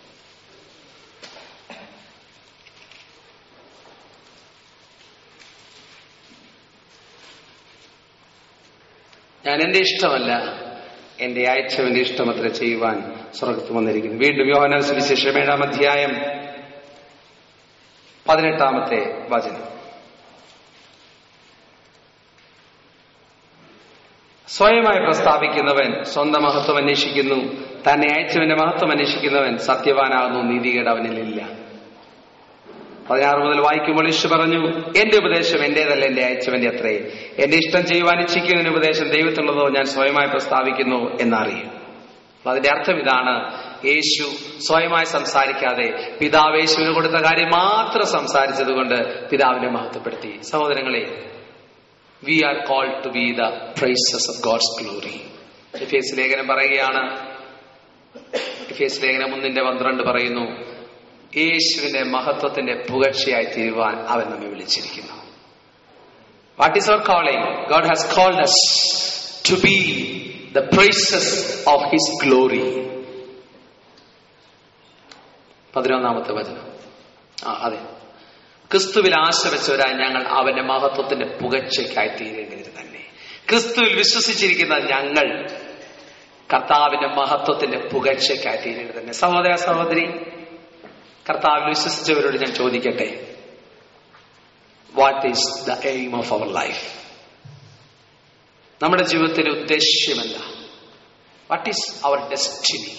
S1: ഞാൻ എന്റെ ഇഷ്ടമല്ല എന്റെ അയച്ചവന്റെ ഇഷ്ടമത്ര ചെയ്യുവാൻ സ്വർഗത്ത് വന്നിരിക്കുന്നു വീണ്ടും യോഹന സുവിശേഷം ഏഴാം അധ്യായം പതിനെട്ടാമത്തെ വചനം സ്വയമായി പ്രസ്താവിക്കുന്നവൻ സ്വന്തം മഹത്വം അന്വേഷിക്കുന്നു തന്നെ അയച്ചവന്റെ മഹത്വം അന്വേഷിക്കുന്നവൻ സത്യവാനാകുന്നു നീതികേട് അവനിലില്ല പതിനാറ് മുതൽ വായിക്കുമ്പോൾ യേശു പറഞ്ഞു എന്റെ ഉപദേശം എന്റേതല്ല എന്റെ അയച്ചവന്റെ അത്രേ എന്റെ ഇഷ്ടം ചെയ്യുവാൻ ഇച്ഛിക്കുന്നതിന് ഉപദേശം ദൈവത്തിലുള്ളതോ ഞാൻ സ്വയമായി പ്രസ്താവിക്കുന്നു എന്നറിയും അപ്പൊ അതിന്റെ അർത്ഥം ഇതാണ് യേശു സ്വയമായി സംസാരിക്കാതെ പിതാവ് യേശുവിന് കൊടുത്ത കാര്യം മാത്രം സംസാരിച്ചത് കൊണ്ട് പിതാവിനെ മഹത്വപ്പെടുത്തി സഹോദരങ്ങളെ we are call to be the praises of God's glory എഫേസ് ലേഖനം പറയുകയാണ് എഫേസ് ലേഖനം ഒന്നിന്റെ പന്ത്രണ്ട് പറയുന്നു യേശുവിന്റെ മഹത്വത്തിന്റെ പുകഴ്ചയായി തീരുവാൻ അവൻ നമ്മെ വിളിച്ചിരിക്കുന്നു what is our calling God has called us to be the praises of his glory പതിനൊന്നാമത്തെ വചനം ആ അതെ ക്രിസ്തുവിൽ ആശ വെച്ചവരായി ഞങ്ങൾ അവന്റെ മഹത്വത്തിന്റെ പുകഴ്ചയ്ക്കായി തീരേണ്ടത് തന്നെ ക്രിസ്തുവിൽ വിശ്വസിച്ചിരിക്കുന്ന ഞങ്ങൾ കർത്താവിന്റെ മഹത്വത്തിന്റെ പുകഴ്ചയ്ക്കായി തീരേണ്ടത് തന്നെ സഹോദര സഹോദരി കർത്താവിൽ വിശ്വസിച്ചവരോട് ഞാൻ ചോദിക്കട്ടെ what is the aim of our life നമ്മുടെ ജീവിതത്തിന്റെ ഉദ്ദേശ്യമല്ല വാട്ട് ഈസ് അവർ ഡെസ്റ്റിനി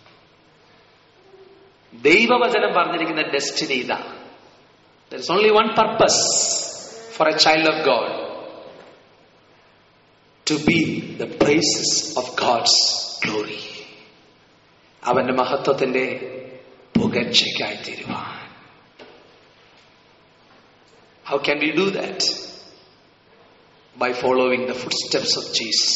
S1: ദൈവവചനം പറഞ്ഞിരിക്കുന്ന ഡെസ്റ്റിനി ഇതാ there is only one purpose for a child of God to be the praises of God's glory അവന്റെ മഹത്വത്തിന്റെ പുകഴ്ചയ്ക്കായി തീരുവാൻ how can we do that by following the footsteps of Jesus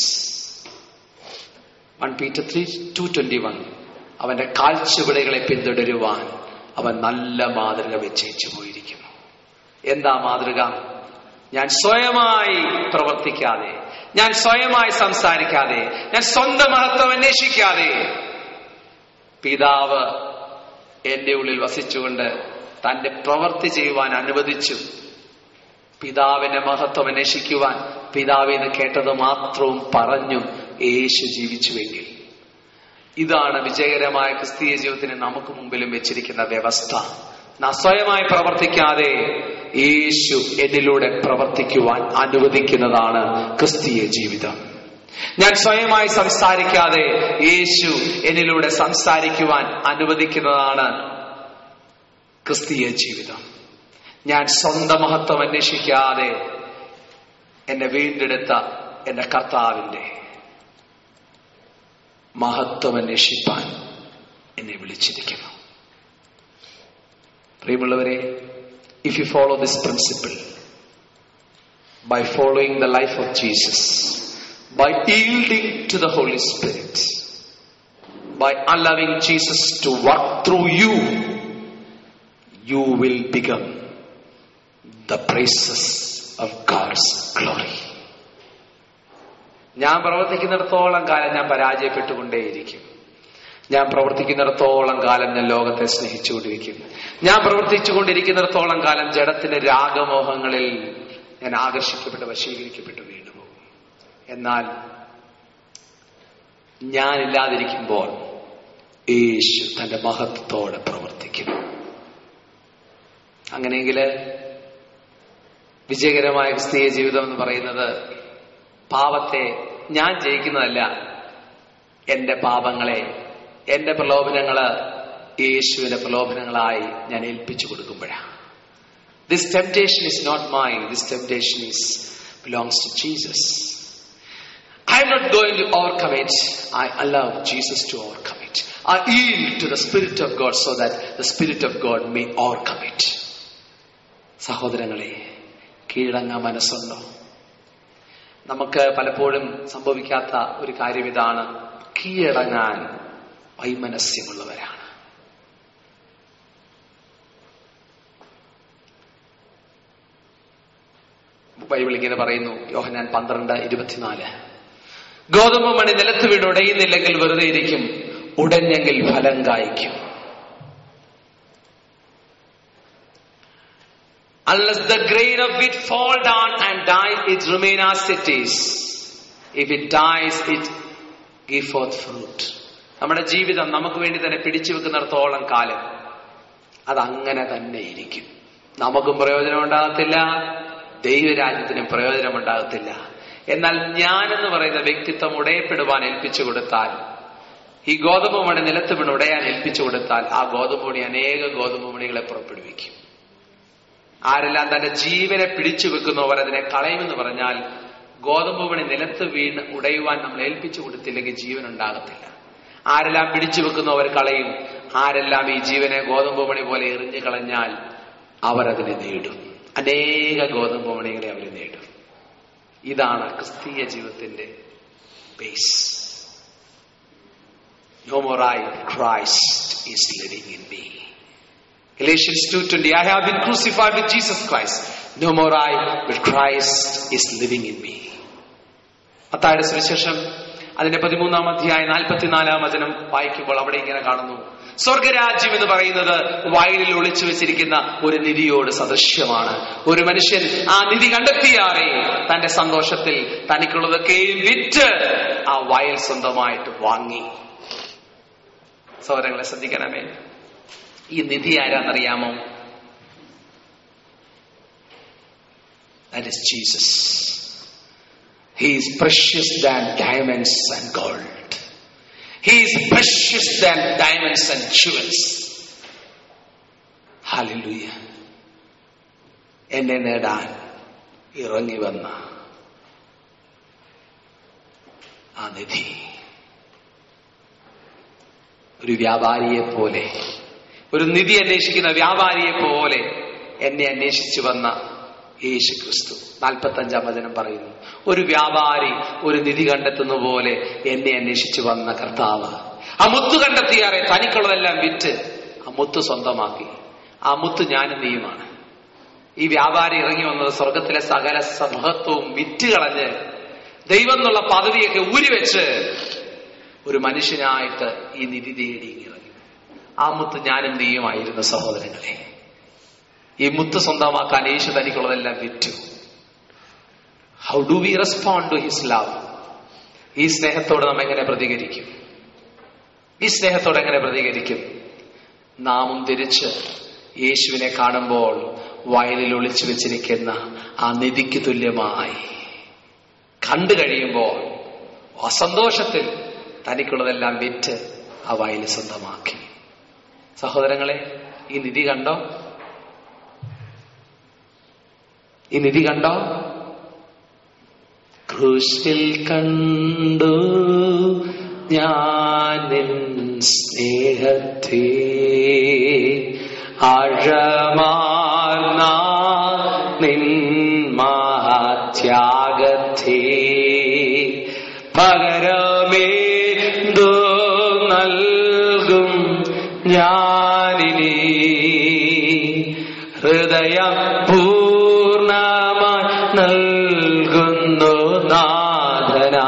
S1: one Peter three two twenty one അവന്റെ കാൽച്ചുവടുകളെ പിന്തുടരുവാൻ അവൻ നല്ല മാതൃക വെച്ചേച്ചു പോയിരിക്കുന്നു എന്താ മാതൃക ഞാൻ സ്വയമായി പ്രവർത്തിക്കാതെ ഞാൻ സ്വയമായി സംസാരിക്കാതെ ഞാൻ സ്വന്തം മഹത്വം അന്വേഷിക്കാതെ പിതാവ് എന്റെ ഉള്ളിൽ വസിച്ചുകൊണ്ട് തന്റെ പ്രവൃത്തി ചെയ്യുവാൻ അനുവദിച്ചു പിതാവിന്റെ മഹത്വം അന്വേഷിക്കുവാൻ പിതാവിന് കേട്ടത് മാത്രവും പറഞ്ഞു യേശു ജീവിച്ചുവെങ്കിൽ ഇതാണ് വിജയകരമായ ക്രിസ്തീയ ജീവിതത്തിന് നമുക്ക് മുമ്പിലും വെച്ചിരിക്കുന്ന വ്യവസ്ഥ നാം സ്വയമായി പ്രവർത്തിക്കാതെ യേശു എന്നിലൂടെ പ്രവർത്തിക്കുവാൻ അനുവദിക്കുന്നതാണ് ക്രിസ്തീയ ജീവിതം ഞാൻ സ്വയമായി സംസാരിക്കാതെ യേശു എന്നിലൂടെ സംസാരിക്കുവാൻ അനുവദിക്കുന്നതാണ് ക്രിസ്തീയ ജീവിതം ഞാൻ സ്വന്തം മഹത്വം അന്വേഷിക്കാതെ എന്നെ വീണ്ടെടുത്ത എന്റെ കർത്താവിന്റെ മഹത്വം അന്വേഷിപ്പാൻ എന്നെ വിളിച്ചിരിക്കുന്നു പ്രിയമുള്ളവരെ if you follow this principle by following the life of Jesus by yielding to the Holy Spirit, by allowing Jesus to work through you, you will become the praises of God's glory. ഞാൻ പ്രവർത്തിക്കുന്നിടത്തോളം കാലം ഞാൻ പരാജയപ്പെട്ടുകൊണ്ടേയിരിക്കും ഞാൻ പ്രവർത്തിക്കുന്നിടത്തോളം കാലം ഞാൻ ലോകത്തെ സ്നേഹിച്ചുകൊണ്ടിരിക്കും ഞാൻ പ്രവർത്തിച്ചുകൊണ്ടിരിക്കുന്നിടത്തോളം കാലം ജഡത്തിന്റെ രാഗമോഹങ്ങളിൽ ഞാൻ ആകർഷിക്കപ്പെട്ട് വശീകരിക്കപ്പെട്ട് വീണ്ടുപോകും എന്നാൽ ഞാനില്ലാതിരിക്കുമ്പോൾ യേശു തന്റെ മഹത്വത്തോടെ പ്രവർത്തിക്കും അങ്ങനെയെങ്കിൽ വിജയകരമായ ക്രിസ്തീയ ജീവിതം എന്ന് പറയുന്നത് പാപത്തെ ഞാൻ ജയിക്കുന്നതല്ല എന്റെ പാപങ്ങളെ എന്റെ പ്രലോഭനങ്ങള് യേശുവിന്റെ പ്രലോഭനങ്ങളായി ഞാൻ ഏൽപ്പിച്ചു കൊടുക്കുമ്പോഴാണ് this temptation is not mine this temptation is belongs to Jesus I am not going to overcome it. I allow Jesus to overcome it. I yield to the Spirit of God so that the Spirit of God may overcome it. സഹോദരങ്ങളെ കീഴടങ്ങാൻ മനസ്സുണ്ടോ നമുക്ക് പലപ്പോഴും സംഭവിക്കാത്ത ഒരു കാര്യം ഇതാണ് കീഴടങ്ങാൻ വൈമനസ്യമുള്ളവരാണ് ബൈബിൾ ഇങ്ങനെ പറയുന്നു യോഹനാൻ പന്ത്രണ്ട് ഇരുപത്തിനാല് ഗോതമ്പ് മണി നിലത്ത് വീണ് ഉടയുന്നില്ലെങ്കിൽ വെറുതെ ഇരിക്കും ഉടഞ്ഞെങ്കിൽ ഫലം കായ്ക്കും Unless the grain of wheat fall down and die, it remain as it is. If it dies, it give forth fruit. നമ്മുടെ ജീവിതം നമുക്ക് വേണ്ടി തന്നെ പിടിച്ചു വെക്കുന്നിടത്തോളം കാലം അതങ്ങനെ തന്നെ ഇരിക്കും നമുക്കും പ്രയോജനം ഉണ്ടാകത്തില്ല ദൈവരാജ്യത്തിനും പ്രയോജനം ഉണ്ടാകത്തില്ല എന്നാൽ ഞാൻ എന്ന് പറയുന്ന വ്യക്തിത്വം ഉടയപ്പെടുവാൻ ഏൽപ്പിച്ചു കൊടുത്താൽ ഈ ഗോതമ്പ് മണി നിലത്ത് വീണ് ഉടയാൻ ഏൽപ്പിച്ചു കൊടുത്താൽ ആ ഗോതമ്പ് മണി അനേക ഗോതമ്പ് മണികളെ പുറപ്പെടുവിക്കും ആരെല്ലാം തന്റെ ജീവനെ പിടിച്ചു വെക്കുന്നവർ അതിനെ കളയുമെന്ന് പറഞ്ഞാൽ ഗോതമ്പ് മണി നിലത്ത് വീണ് ഉടയുവാൻ നമ്മൾ ഏൽപ്പിച്ചു കൊടുത്തില്ലെങ്കിൽ ജീവൻ ഉണ്ടാകത്തില്ല ആരെല്ലാം പിടിച്ചു വെക്കുന്നവർ കളയും ആരെല്ലാം ഈ ജീവനെ ഗോതമ്പ് മണി പോലെ എറിഞ്ഞു കളഞ്ഞാൽ അവർ അതിനെ നേടും അനേക ഗോതമ്പ് മണികളെ അവർ നേടും ഇതാണ് ക്രിസ്തീയ ജീവിതത്തിന്റെ base No more I, Christ is living in me. Galatians 2.20 I have been crucified with Jesus Christ. No more I, but Christ is living in me. മത്തായുടെ സുവിശേഷം അതിന്റെ പതിമൂന്നാം അധ്യായ നാൽപ്പത്തിനാലാം വചനം വായിക്കുമ്പോൾ അവിടെ ഇങ്ങനെ കാണുന്നു സ്വർഗരാജ്യം എന്ന് പറയുന്നത് വയലിൽ ഒളിച്ചു വെച്ചിരിക്കുന്ന ഒരു നിധിയോട് സദൃശ്യമാണ് ഒരു മനുഷ്യൻ ആ നിധി കണ്ടെത്തിയാറേ തന്റെ സന്തോഷത്തിൽ തനിക്കുള്ളതൊക്കെയും വിറ്റ് ആ വയൽ സ്വന്തമായിട്ട് വാങ്ങി സൗരങ്ങളെ ശ്രദ്ധിക്കണമേ ഈ നിധി ആരാന്നറിയാമോ That is Jesus. He is precious than diamonds and gold. He is precious than diamonds and jewels. Hallelujah. എന്നെ നേടാൻ ഇറങ്ങി വന്ന ആ നിധി ഒരു വ്യാപാരിയെ പോലെ ഒരു നിധി അന്വേഷിക്കുന്ന വ്യാപാരിയെ പോലെ എന്നെ അന്വേഷിച്ചു വന്ന യേശു ക്രിസ്തു നാൽപ്പത്തി അഞ്ചാം വചനം പറയുന്നു ഒരു വ്യാപാരി ഒരു നിധി കണ്ടെത്തുന്ന പോലെ എന്നെ അന്വേഷിച്ചു വന്ന കർത്താവ് ആ മുത്ത് കണ്ടെത്തിയാറെ തനിക്കുള്ളതെല്ലാം വിറ്റ് ആ മുത്ത് സ്വന്തമാക്കി ആ മുത്ത് ഞാനും നീയുമാണ് ഈ വ്യാപാരി ഇറങ്ങി വന്നത് സ്വർഗത്തിലെ സകല സമൂഹത്വവും വിറ്റ് കളഞ്ഞ് ദൈവം എന്നുള്ള പദവിയൊക്കെ ഊരിവെച്ച് ഒരു മനുഷ്യനായിട്ട് ഈ നിധി തേടി ഇറങ്ങി ആ മുത്ത് ഞാനും നീയുമായിരുന്നു സഹോദരങ്ങളെ ഈ മുത്ത് സ്വന്തമാക്കാൻ യേശു തനിക്കുള്ളതെല്ലാം വിറ്റു how do we respond to his love ഈ സ്നേഹത്തോട് നാം എങ്ങനെ പ്രതികരിക്കും ഈ സ്നേഹത്തോട് എങ്ങനെ പ്രതികരിക്കും നാമും തിരിച്ച് യേശുവിനെ കാണുമ്പോൾ വയലിൽ ഒളിച്ചു വെച്ചിരിക്കുന്ന ആ നിധിക്ക് തുല്യമായി കണ്ടു കഴിയുമ്പോൾ ആ സന്തോഷത്തിൽ തനിക്കുള്ളതെല്ലാം വിറ്റ് ആ വയൽ സ്വന്തമാക്കി സഹോദരങ്ങളെ ഈ നിധി കണ്ടോ ഈ നിധി കണ്ടോ ക്രൂശിൽ കണ്ടു ഞാൻ സ്നേഹത്തെ ആഴമാർന്ന നിൻ മഹാത്യാഗത്തെ പകരമേന്തോ നൽകും ഞാനിനി ഹൃദയം പൂർണ്ണമായി നൽകുന്നു നാഥനാ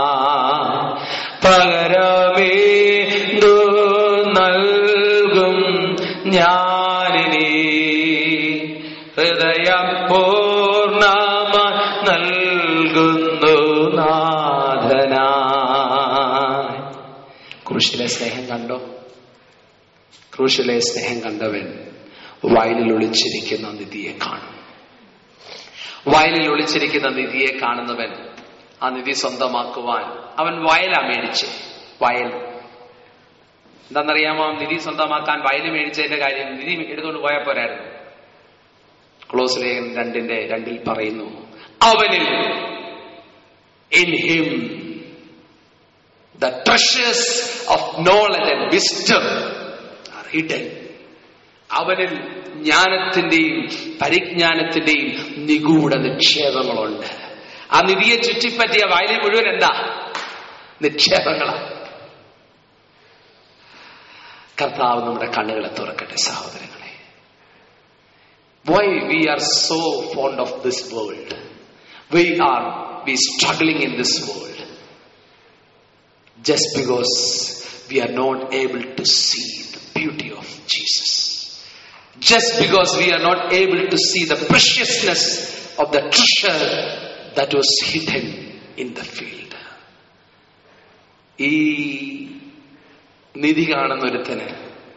S1: പകരമേന്തോ നൽകും ഞാനിനി ഹൃദയം പൂർണ്ണമായി നൽകുന്നു നാഥനാ ക്രൂശിലെ സ്നേഹം കണ്ടോ ക്രൂശിലെ സ്നേഹം കണ്ടവൻ വയലിൽ ഒളിച്ചിരിക്കുന്ന നിധിയെ കാണും വയലിൽ ഒളിച്ചിരിക്കുന്ന നിധിയെ കാണുന്നവൻ ആ നിധി സ്വന്തമാക്കുവാൻ അവൻ വയലാ മേടിച്ച് വയൽ എന്താണെന്നറിയാമോ നിധി സ്വന്തമാക്കാൻ വയൽ മേടിച്ചതിന്റെ കാര്യം നിധി എടുത്തുകൊണ്ട് പോയാൽ പോരായിരുന്നു ക്ലോസ് ലേഖൻ രണ്ടിന്റെ രണ്ടിൽ പറയുന്നു അവനിൽ in him the treasures of knowledge and wisdom are hidden അവനിൽ ജ്ഞാനത്തിന്റെയും പരിജ്ഞാനത്തിന്റെയും നിഗൂഢ നിക്ഷേപങ്ങളുണ്ട് ആ നിധിയെ ചുറ്റിപ്പറ്റിയ വയലിൽ മുഴുവൻ എന്താ നിക്ഷേപങ്ങളാണ് കർത്താവ് നമ്മുടെ കണ്ണുകളെ തുറക്കട്ടെ സഹോദരങ്ങളെ why we are so fond of this world we are we struggling in this world just because we are not able to see the beauty of Jesus. Just because we are not able to see the preciousness of the treasure that was hidden in the field. ഈ നിധി കാണുന്ന ഒരുത്തന്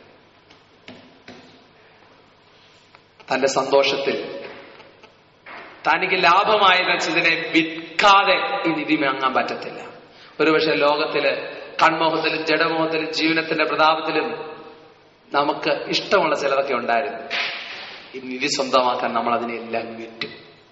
S1: തന്റെ സന്തോഷത്തിൽ തനിക്ക് ലാഭമായത് വെച്ചതിനെ വിൽക്കാതെ ഈ നിധി വാങ്ങാൻ പറ്റത്തില്ല ഒരുപക്ഷെ ലോകത്തില് കൺമോഹത്തിലും ജഡമോഹത്തിലും ജീവനത്തിന്റെ പ്രതാപത്തിലും നമുക്ക് ഇഷ്ടമുള്ള ചിലതൊക്കെ ഉണ്ടായിരുന്നു ഈ നിധി സ്വന്തമാക്കാൻ നമ്മൾ അതിനെല്ലാം വിറ്റു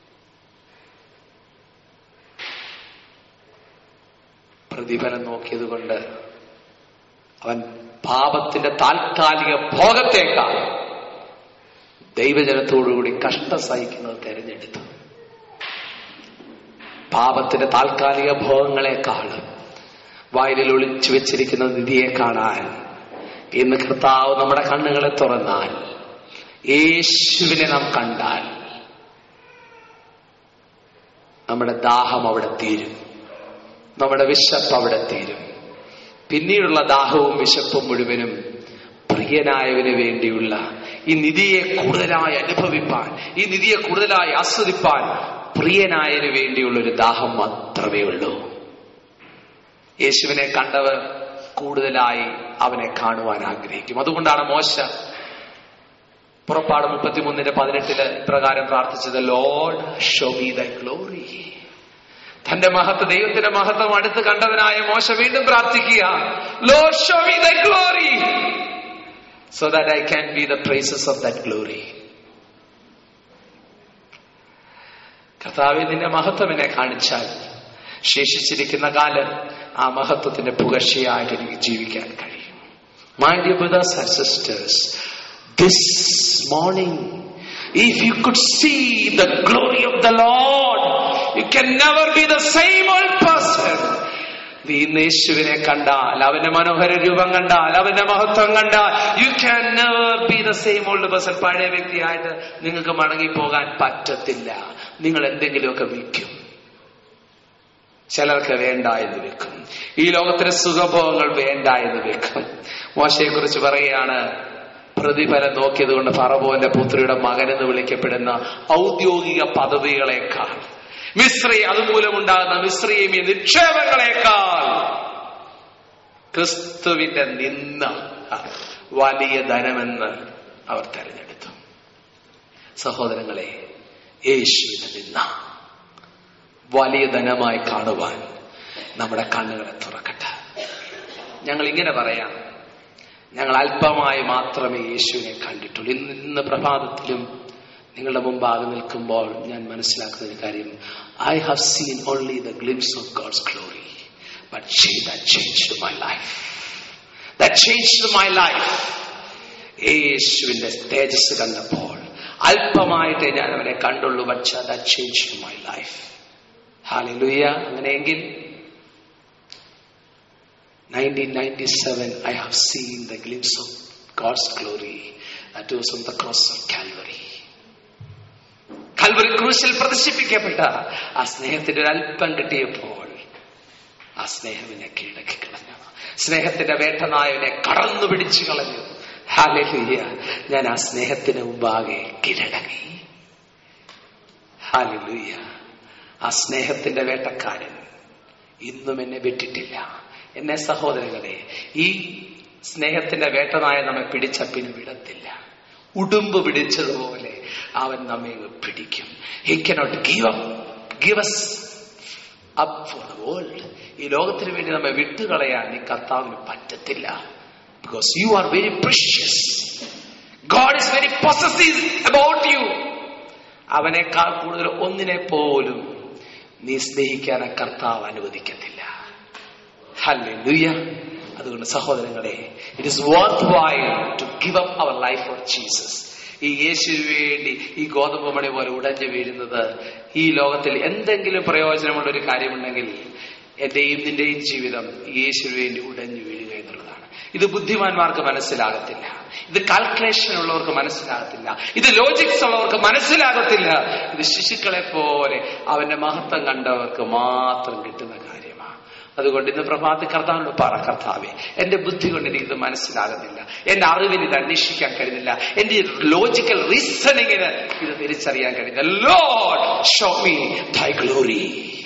S1: പ്രതിഫലം നോക്കിയത് കൊണ്ട് അവൻ പാപത്തിന്റെ താൽക്കാലിക ഭോഗത്തേക്കാൾ ദൈവജനത്തോടുകൂടി കഷ്ടം സഹിക്കുന്നത് തെരഞ്ഞെടുത്തു പാപത്തിന്റെ താൽക്കാലിക ഭോഗങ്ങളെക്കാളും വയലിൽ ഒളിച്ചു വെച്ചിരിക്കുന്ന നിധിയെ കാണാൻ ഇന്ന് കർത്താവ് നമ്മുടെ കണ്ണുകളെ തുറന്നാൽ യേശുവിനെ നാം കണ്ടാൽ നമ്മുടെ ദാഹം അവിടെ തീരും നമ്മുടെ വിശപ്പ് അവിടെ തീരും പിന്നീടുള്ള ദാഹവും വിശപ്പും മുഴുവനും പ്രിയനായവന് വേണ്ടിയുള്ള ഈ നിധിയെ കൂടുതലായി അനുഭവിപ്പാൻ ഈ നിധിയെ കൂടുതലായി ആസ്വദിപ്പാൻ പ്രിയനായതിനു വേണ്ടിയുള്ള ഒരു ദാഹം മാത്രമേ ഉള്ളൂ യേശുവിനെ കണ്ടവർ കൂടുതലായി അവനെ കാണുവാൻ ആഗ്രഹിക്കും അതുകൊണ്ടാണ് മോശ പുറപ്പാട് മുപ്പത്തിമൂന്നിന്റെ പതിനെട്ടില് ഇപ്രകാരം പ്രാർത്ഥിച്ചത് lord show me the glory തന്റെ മഹത്വ ദൈവത്തിന്റെ മഹത്വം അടുത്ത് കണ്ടവനായ മോശ വീണ്ടും പ്രാർത്ഥിക്കുക lord show me the glory so that I can be the praises of that glory കർത്താവെ നിന്റെ മഹത്വം എന്നെ കാണിച്ചാൽ ശേഷിച്ചിരിക്കുന്ന കാലം ആ മഹത്വത്തിന്റെ പുകർച്ചയായിട്ട് എനിക്ക് ജീവിക്കാൻ കഴിയും my dear brothers and sisters this morning, if you could see the glory of the Lord, you can never be the same old person. നീ ഇന്ന് യേശുവിനെ കണ്ടാൽ അവന്റെ മനോഹര രൂപം കണ്ടാൽ അവന്റെ മഹത്വം കണ്ടാൽ you can never be the same old person പഴയ വ്യക്തിയായിട്ട് നിങ്ങൾക്ക് മടങ്ങി പോകാൻ പറ്റത്തില്ല നിങ്ങൾ എന്തെങ്കിലുമൊക്കെ വിൽക്കും ചിലർക്ക് വേണ്ട എന്ന് വെക്കും ഈ ലോകത്തിലെ സുഖഭോഗങ്ങൾ വേണ്ട എന്ന് വെക്കും മോശയെ കുറിച്ച് പറയുകയാണ് പ്രതിഫലം നോക്കിയത് കൊണ്ട് ഫറവോന്റെ പുത്രിയുടെ മകൻ എന്ന് വിളിക്കപ്പെടുന്ന ഔദ്യോഗിക പദവികളെക്കാൾ മിശ്രി അതുമൂലമുണ്ടാകുന്ന മിശ്രീമി നിക്ഷേപങ്ങളെക്കാൾ ക്രിസ്തുവിന്റെ നിന്ന വലിയ ധനമെന്ന് അവർ തെരഞ്ഞെടുത്തു സഹോദരങ്ങളെ യേശുവിന്റെ നിന്ന വലിയ ധനമായി കാണുവാൻ നമ്മുടെ കണ്ണുകളെ തുറക്കട്ടെ ഞങ്ങൾ ഇങ്ങനെ പറയാം ഞങ്ങൾ അല്പമായി മാത്രമേ യേശുവിനെ കണ്ടിട്ടുള്ളൂ ഇന്ന് ഇന്ന് പ്രഭാതത്തിലും നിങ്ങളുടെ മുമ്പാകെ നിൽക്കുമ്പോൾ ഞാൻ മനസ്സിലാക്കുന്ന ഒരു കാര്യം I have seen only the glimpse of God's glory but change my life change my life യേശുവിന്റെ തേജസ് കണ്ടപ്പോൾ അല്പമായിട്ടേ ഞാൻ അവനെ കണ്ടുള്ളൂ പക്ഷെ ദാറ്റ് ചേഞ്ച് മൈ ലൈഫ് ഹാലൂയ അങ്ങനെയെങ്കിൽ 1997, I have seen the glimpse of God's glory that was on the cross of Calvary. Kalvari ക്രൂശിൽ പ്രദർശിപ്പിക്കപ്പെട്ട ആ സ്നേഹത്തിന്റെ ഒരു അല്പം കിട്ടിയപ്പോൾ ആ സ്നേഹം എന്നെ കീഴടക്കി കളഞ്ഞു സ്നേഹത്തിന്റെ വേട്ടനായവനെ കടന്നു പിടിച്ചു കളഞ്ഞു ഹാലലുയ്യ ഞാൻ ആ സ്നേഹത്തിന് മുമ്പാകെ കീഴടങ്ങി ഹാലലുയ്യ ആ സ്നേഹത്തിന്റെ വേട്ടക്കാരൻ ഇന്നും എന്നെ വിട്ടിട്ടില്ല എന്നെ സഹോദരങ്ങളെ ഈ സ്നേഹത്തിന്റെ വേട്ടനായ നമ്മെ പിടിച്ച പിന്നെ വിടത്തില്ല ഉടുമ്പ് പിടിച്ചതുപോലെ അവൻ നമ്മെ പിടിക്കും he cannot give up give us up for the world ഈ ലോകത്തിന് വേണ്ടി നമ്മെ വിട്ടുകളയാൻ ഈ കർത്താവിന് പറ്റത്തില്ല because you are very precious God is very possessive about you അവനേക്കാൾ കൂടുതൽ ഒന്നിനെ പോലും നീ സ്നേഹിക്കാൻ ആ കർത്താവ് അനുവദിക്കത്തില്ല ഹല്ലേലൂയ അതുകൊണ്ട് സഹോദരങ്ങളെ it is worth why to give up our life for Jesus ഈ യേശുവിന് വേണ്ടി ഈ ഗോതമ്പ് മണി പോലെ ഉടഞ്ഞു വീഴുന്നത് ഈ ലോകത്തിൽ എന്തെങ്കിലും പ്രയോജനമുള്ള ഒരു കാര്യമുണ്ടെങ്കിൽ എന്റെയും നിന്റെയും ജീവിതം യേശുവിന് വേണ്ടി ഉടഞ്ഞു വീഴുക എന്നുള്ളതാണ് ഇത് ബുദ്ധിമാന്മാർക്ക് മനസ്സിലാകത്തില്ല ഇത് കാൽക്കുലേഷൻ ഉള്ളവർക്ക് മനസ്സിലാകത്തില്ല ഇത് ലോജിക്സ് ഉള്ളവർക്ക് മനസ്സിലാകത്തില്ല ഇത് ശിശുക്കളെ പോലെ അവന്റെ മഹത്വം കണ്ടവർക്ക് മാത്രം കിട്ടുന്ന കാര്യമാണ് അതുകൊണ്ട് ഇന്ന് പ്രഭാതി കർത്താവിനോട് പറ കർത്താവെ എന്റെ ബുദ്ധി കൊണ്ട് എനിക്കിത് മനസ്സിലാകുന്നില്ല എന്റെ അറിവിന് ഇത് അന്വേഷിക്കാൻ കഴിയുന്നില്ല എന്റെ ലോജിക്കൽ റീസണിങ്ങിന് ഇത് തിരിച്ചറിയാൻ കഴിയുന്നില്ല lord show me thy glory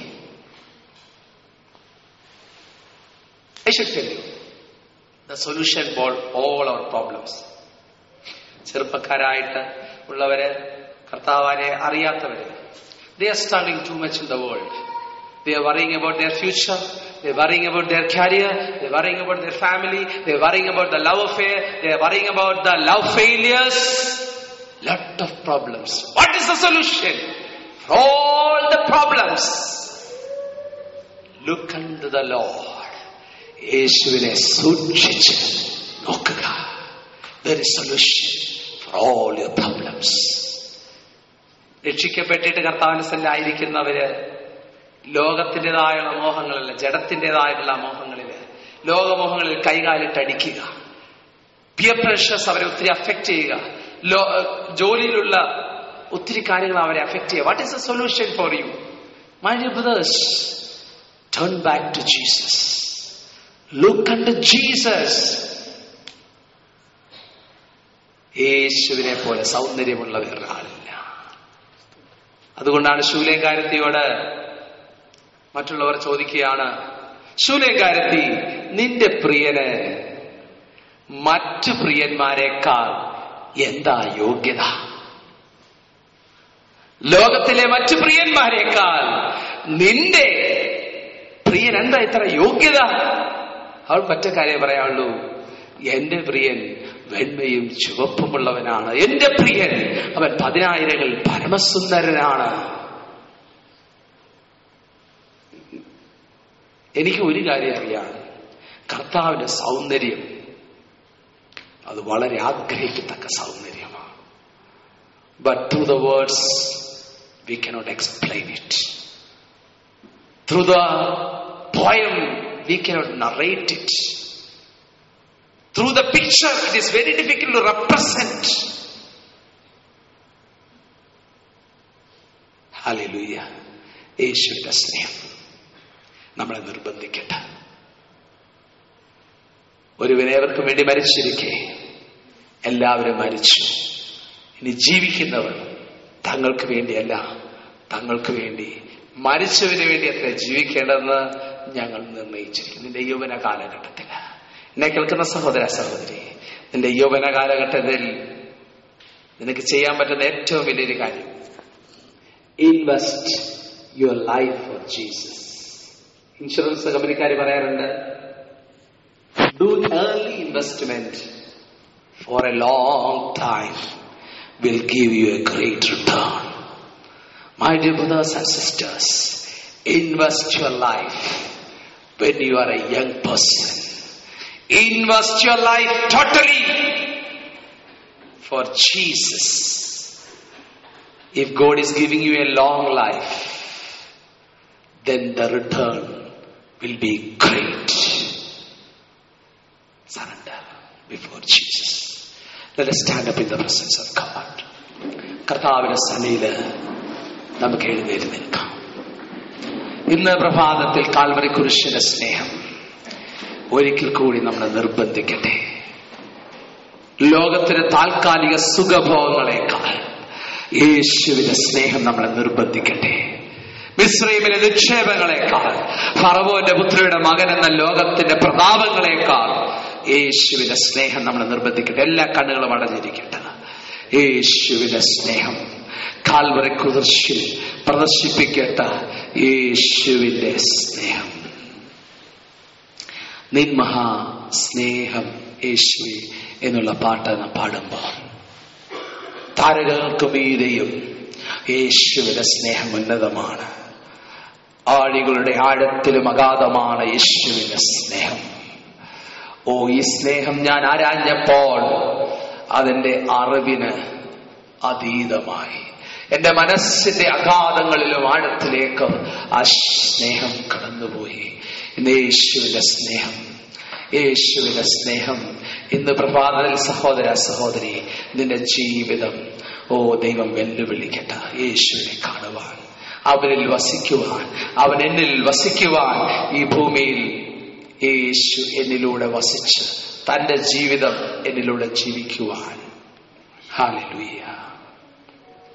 S1: I should tell you the solution for all our problems. ചെറുപ്പക്കാരായിട്ട് ഉള്ളവര് കർത്താവാരെ അറിയാത്തവര് they are standing too much in the world They are worrying about their future. They're worrying about their career. They're worrying about their family. They're worrying about the love affair. They're worrying about the love failures. Lot of problems. What is the solution for all the problems? Look unto the Lord. യേശുവിനെ സൂക്ഷിച്ച് നോക്കുക there is solution for all your problems രക്ഷിക്കപ്പെട്ടിട്ട് കർത്താവിന് സല്ലായിരിക്കുന്നവര് ലോകത്തിൻ്റെതായുള്ള മോഹങ്ങളല്ല ജഡത്തിൻ്റെതായിട്ടുള്ള മോഹങ്ങളില് ലോകമോഹങ്ങളിൽ കൈകാലിട്ടടിക്കുക പിയർ പ്രഷസ് അവരെ ഒത്തിരി അഫക്റ്റ് ചെയ്യുക ലോ ജോലിയിലുള്ള ഒത്തിരി കാര്യങ്ങൾ അവരെ അഫക്റ്റ് ചെയ്യുക what is the solution for you my dear brothers turn back to Jesus look unto Jesus യേശുവിനെ പോലെ സൗന്ദര്യമുള്ള വേറൊരാളില്ല അതുകൊണ്ടാണ് ശൂലേകാരത്തിയോട് മറ്റുള്ളവർ ചോദിക്കുകയാണ് ശൂലേകാരത്തി നിന്റെ പ്രിയന് മറ്റു പ്രിയന്മാരെക്കാൾ എന്താ യോഗ്യത ലോകത്തിലെ മറ്റു പ്രിയന്മാരെക്കാൾ നിന്റെ പ്രിയൻ എന്താ ഇത്ര യോഗ്യത അവൾ മറ്റു കാര്യം പറയാനുള്ളൂ എന്റെ പ്രിയൻ വെണ്മയും ചുവപ്പുമുള്ളവനാണ് എന്റെ പ്രിയൻ അവൻ പതിനായിരങ്ങൾ പരമസുന്ദരനാണ് എനിക്ക് ഒരു കാര്യം അറിയാം കർത്താവിന്റെ സൗന്ദര്യം അത് വളരെ ആഗ്രഹിക്കത്തക്ക സൗന്ദര്യമാണ് but through the words we cannot explain it through the poem we cannot narrate it through the picture it is very difficult to represent hallelujah യേശുവിന്റെ സ്നേഹം നമ്മളെ നിർബന്ധിക്കട്ടെ ഒരുവനേവർക്കും വേണ്ടി മരിച്ചിരിക്കെ എല്ലാവരും മരിച്ചു ഇനി ജീവിക്കുന്നവർ തങ്ങൾക്ക് വേണ്ടിയല്ല തങ്ങൾക്ക് വേണ്ടി മരിച്ചവന് വേണ്ടി അത്ര ജീവിക്കേണ്ടതെന്ന് ഞങ്ങൾ നിർണയിച്ചിരിക്കുന്നു നിന്റെ യൗവന കാലഘട്ടത്തിൽ എന്നെ കേൾക്കുന്ന സഹോദര സഹോദരി നിന്റെ യൗവന കാലഘട്ടത്തിൽ നിനക്ക് ചെയ്യാൻ പറ്റുന്ന ഏറ്റവും വലിയൊരു കാര്യം invest your life for Jesus insurance കമ്പനിക്കാർ പറയാറുണ്ട് do early investment for a long time will give you a great return my dear brothers and sisters invest your life when you are a young person invest your life totally for Jesus If God is giving you a long life, then the return will be great. Surrender before Jesus. Let us stand up in the presence of God. കർത്താവിന്റെ സന്നിധിയില് നമുക്ക് എഴുന്നേറ്റ് നിൽക്കാം ഇന്ന് പ്രഭാതത്തിൽ കാൽവറി കുരിശിന്റെ സ്നേഹം ഒരിക്കൽ കൂടി നമ്മളെ നിർബന്ധിക്കട്ടെ ലോകത്തിന്റെ താൽക്കാലിക സുഖഭോഗങ്ങളെക്കാൾ യേശുവിന്റെ സ്നേഹം നമ്മളെ നിർബന്ധിക്കട്ടെ മിശ്രൈമിലെ നിക്ഷേപങ്ങളെക്കാൾ ഫറവോന്റെ പുത്രിയുടെ മകൻ എന്ന ലോകത്തിന്റെ പ്രതാപങ്ങളെക്കാൾ യേശുവിന്റെ സ്നേഹം നമ്മളെ നിർബന്ധിക്കട്ടെ എല്ലാ കണ്ണുകളും അടഞ്ഞിരിക്കട്ടെ യേശുവിന്റെ സ്നേഹം കാൽവറി കുതിർശിൽ പ്രദർശിപ്പിക്കട്ട യേശുവിന്റെ സ്നേഹം നിന്മഹാ സ്നേഹം യേശുവെ എന്നുള്ള പാട്ട് നാം പാടുമ്പോൾ താരകങ്ങൾക്ക് മീതെയും യേശുവിന്റെ സ്നേഹം ഉന്നതമാണ് ആഴികളുടെ ആഴത്തിലും അഗാധമാണ് യേശുവിന്റെ സ്നേഹം ഓ ഈ സ്നേഹം ഞാൻ ആരാഞ്ഞപ്പോൾ അതിന്റെ അറിവിന് അതീതമായി എന്റെ മനസ്സിന്റെ അഗാധങ്ങളിലും ആഴത്തിലേക്ക് ആ സ്നേഹം കടന്നുപോയി ഇന്ന് യേശുവിന്റെ സ്നേഹം യേശുവിന്റെ സ്നേഹം ഇന്ന് പ്രഭാതത്തിൽ സഹോദര സഹോദരി നിന്റെ ജീവിതം ഓ ദൈവം വെല്ലുവിളിക്കട്ടെ യേശുവിനെ കാണുവാൻ അവനിൽ വസിക്കുവാൻ അവൻ എന്നിൽ വസിക്കുവാൻ ഈ ഭൂമിയിൽ യേശു എന്നിലൂടെ വസിച്ച് തന്റെ ജീവിതം എന്നിലൂടെ ജീവിക്കുവാൻ ഹാലലുയ്യ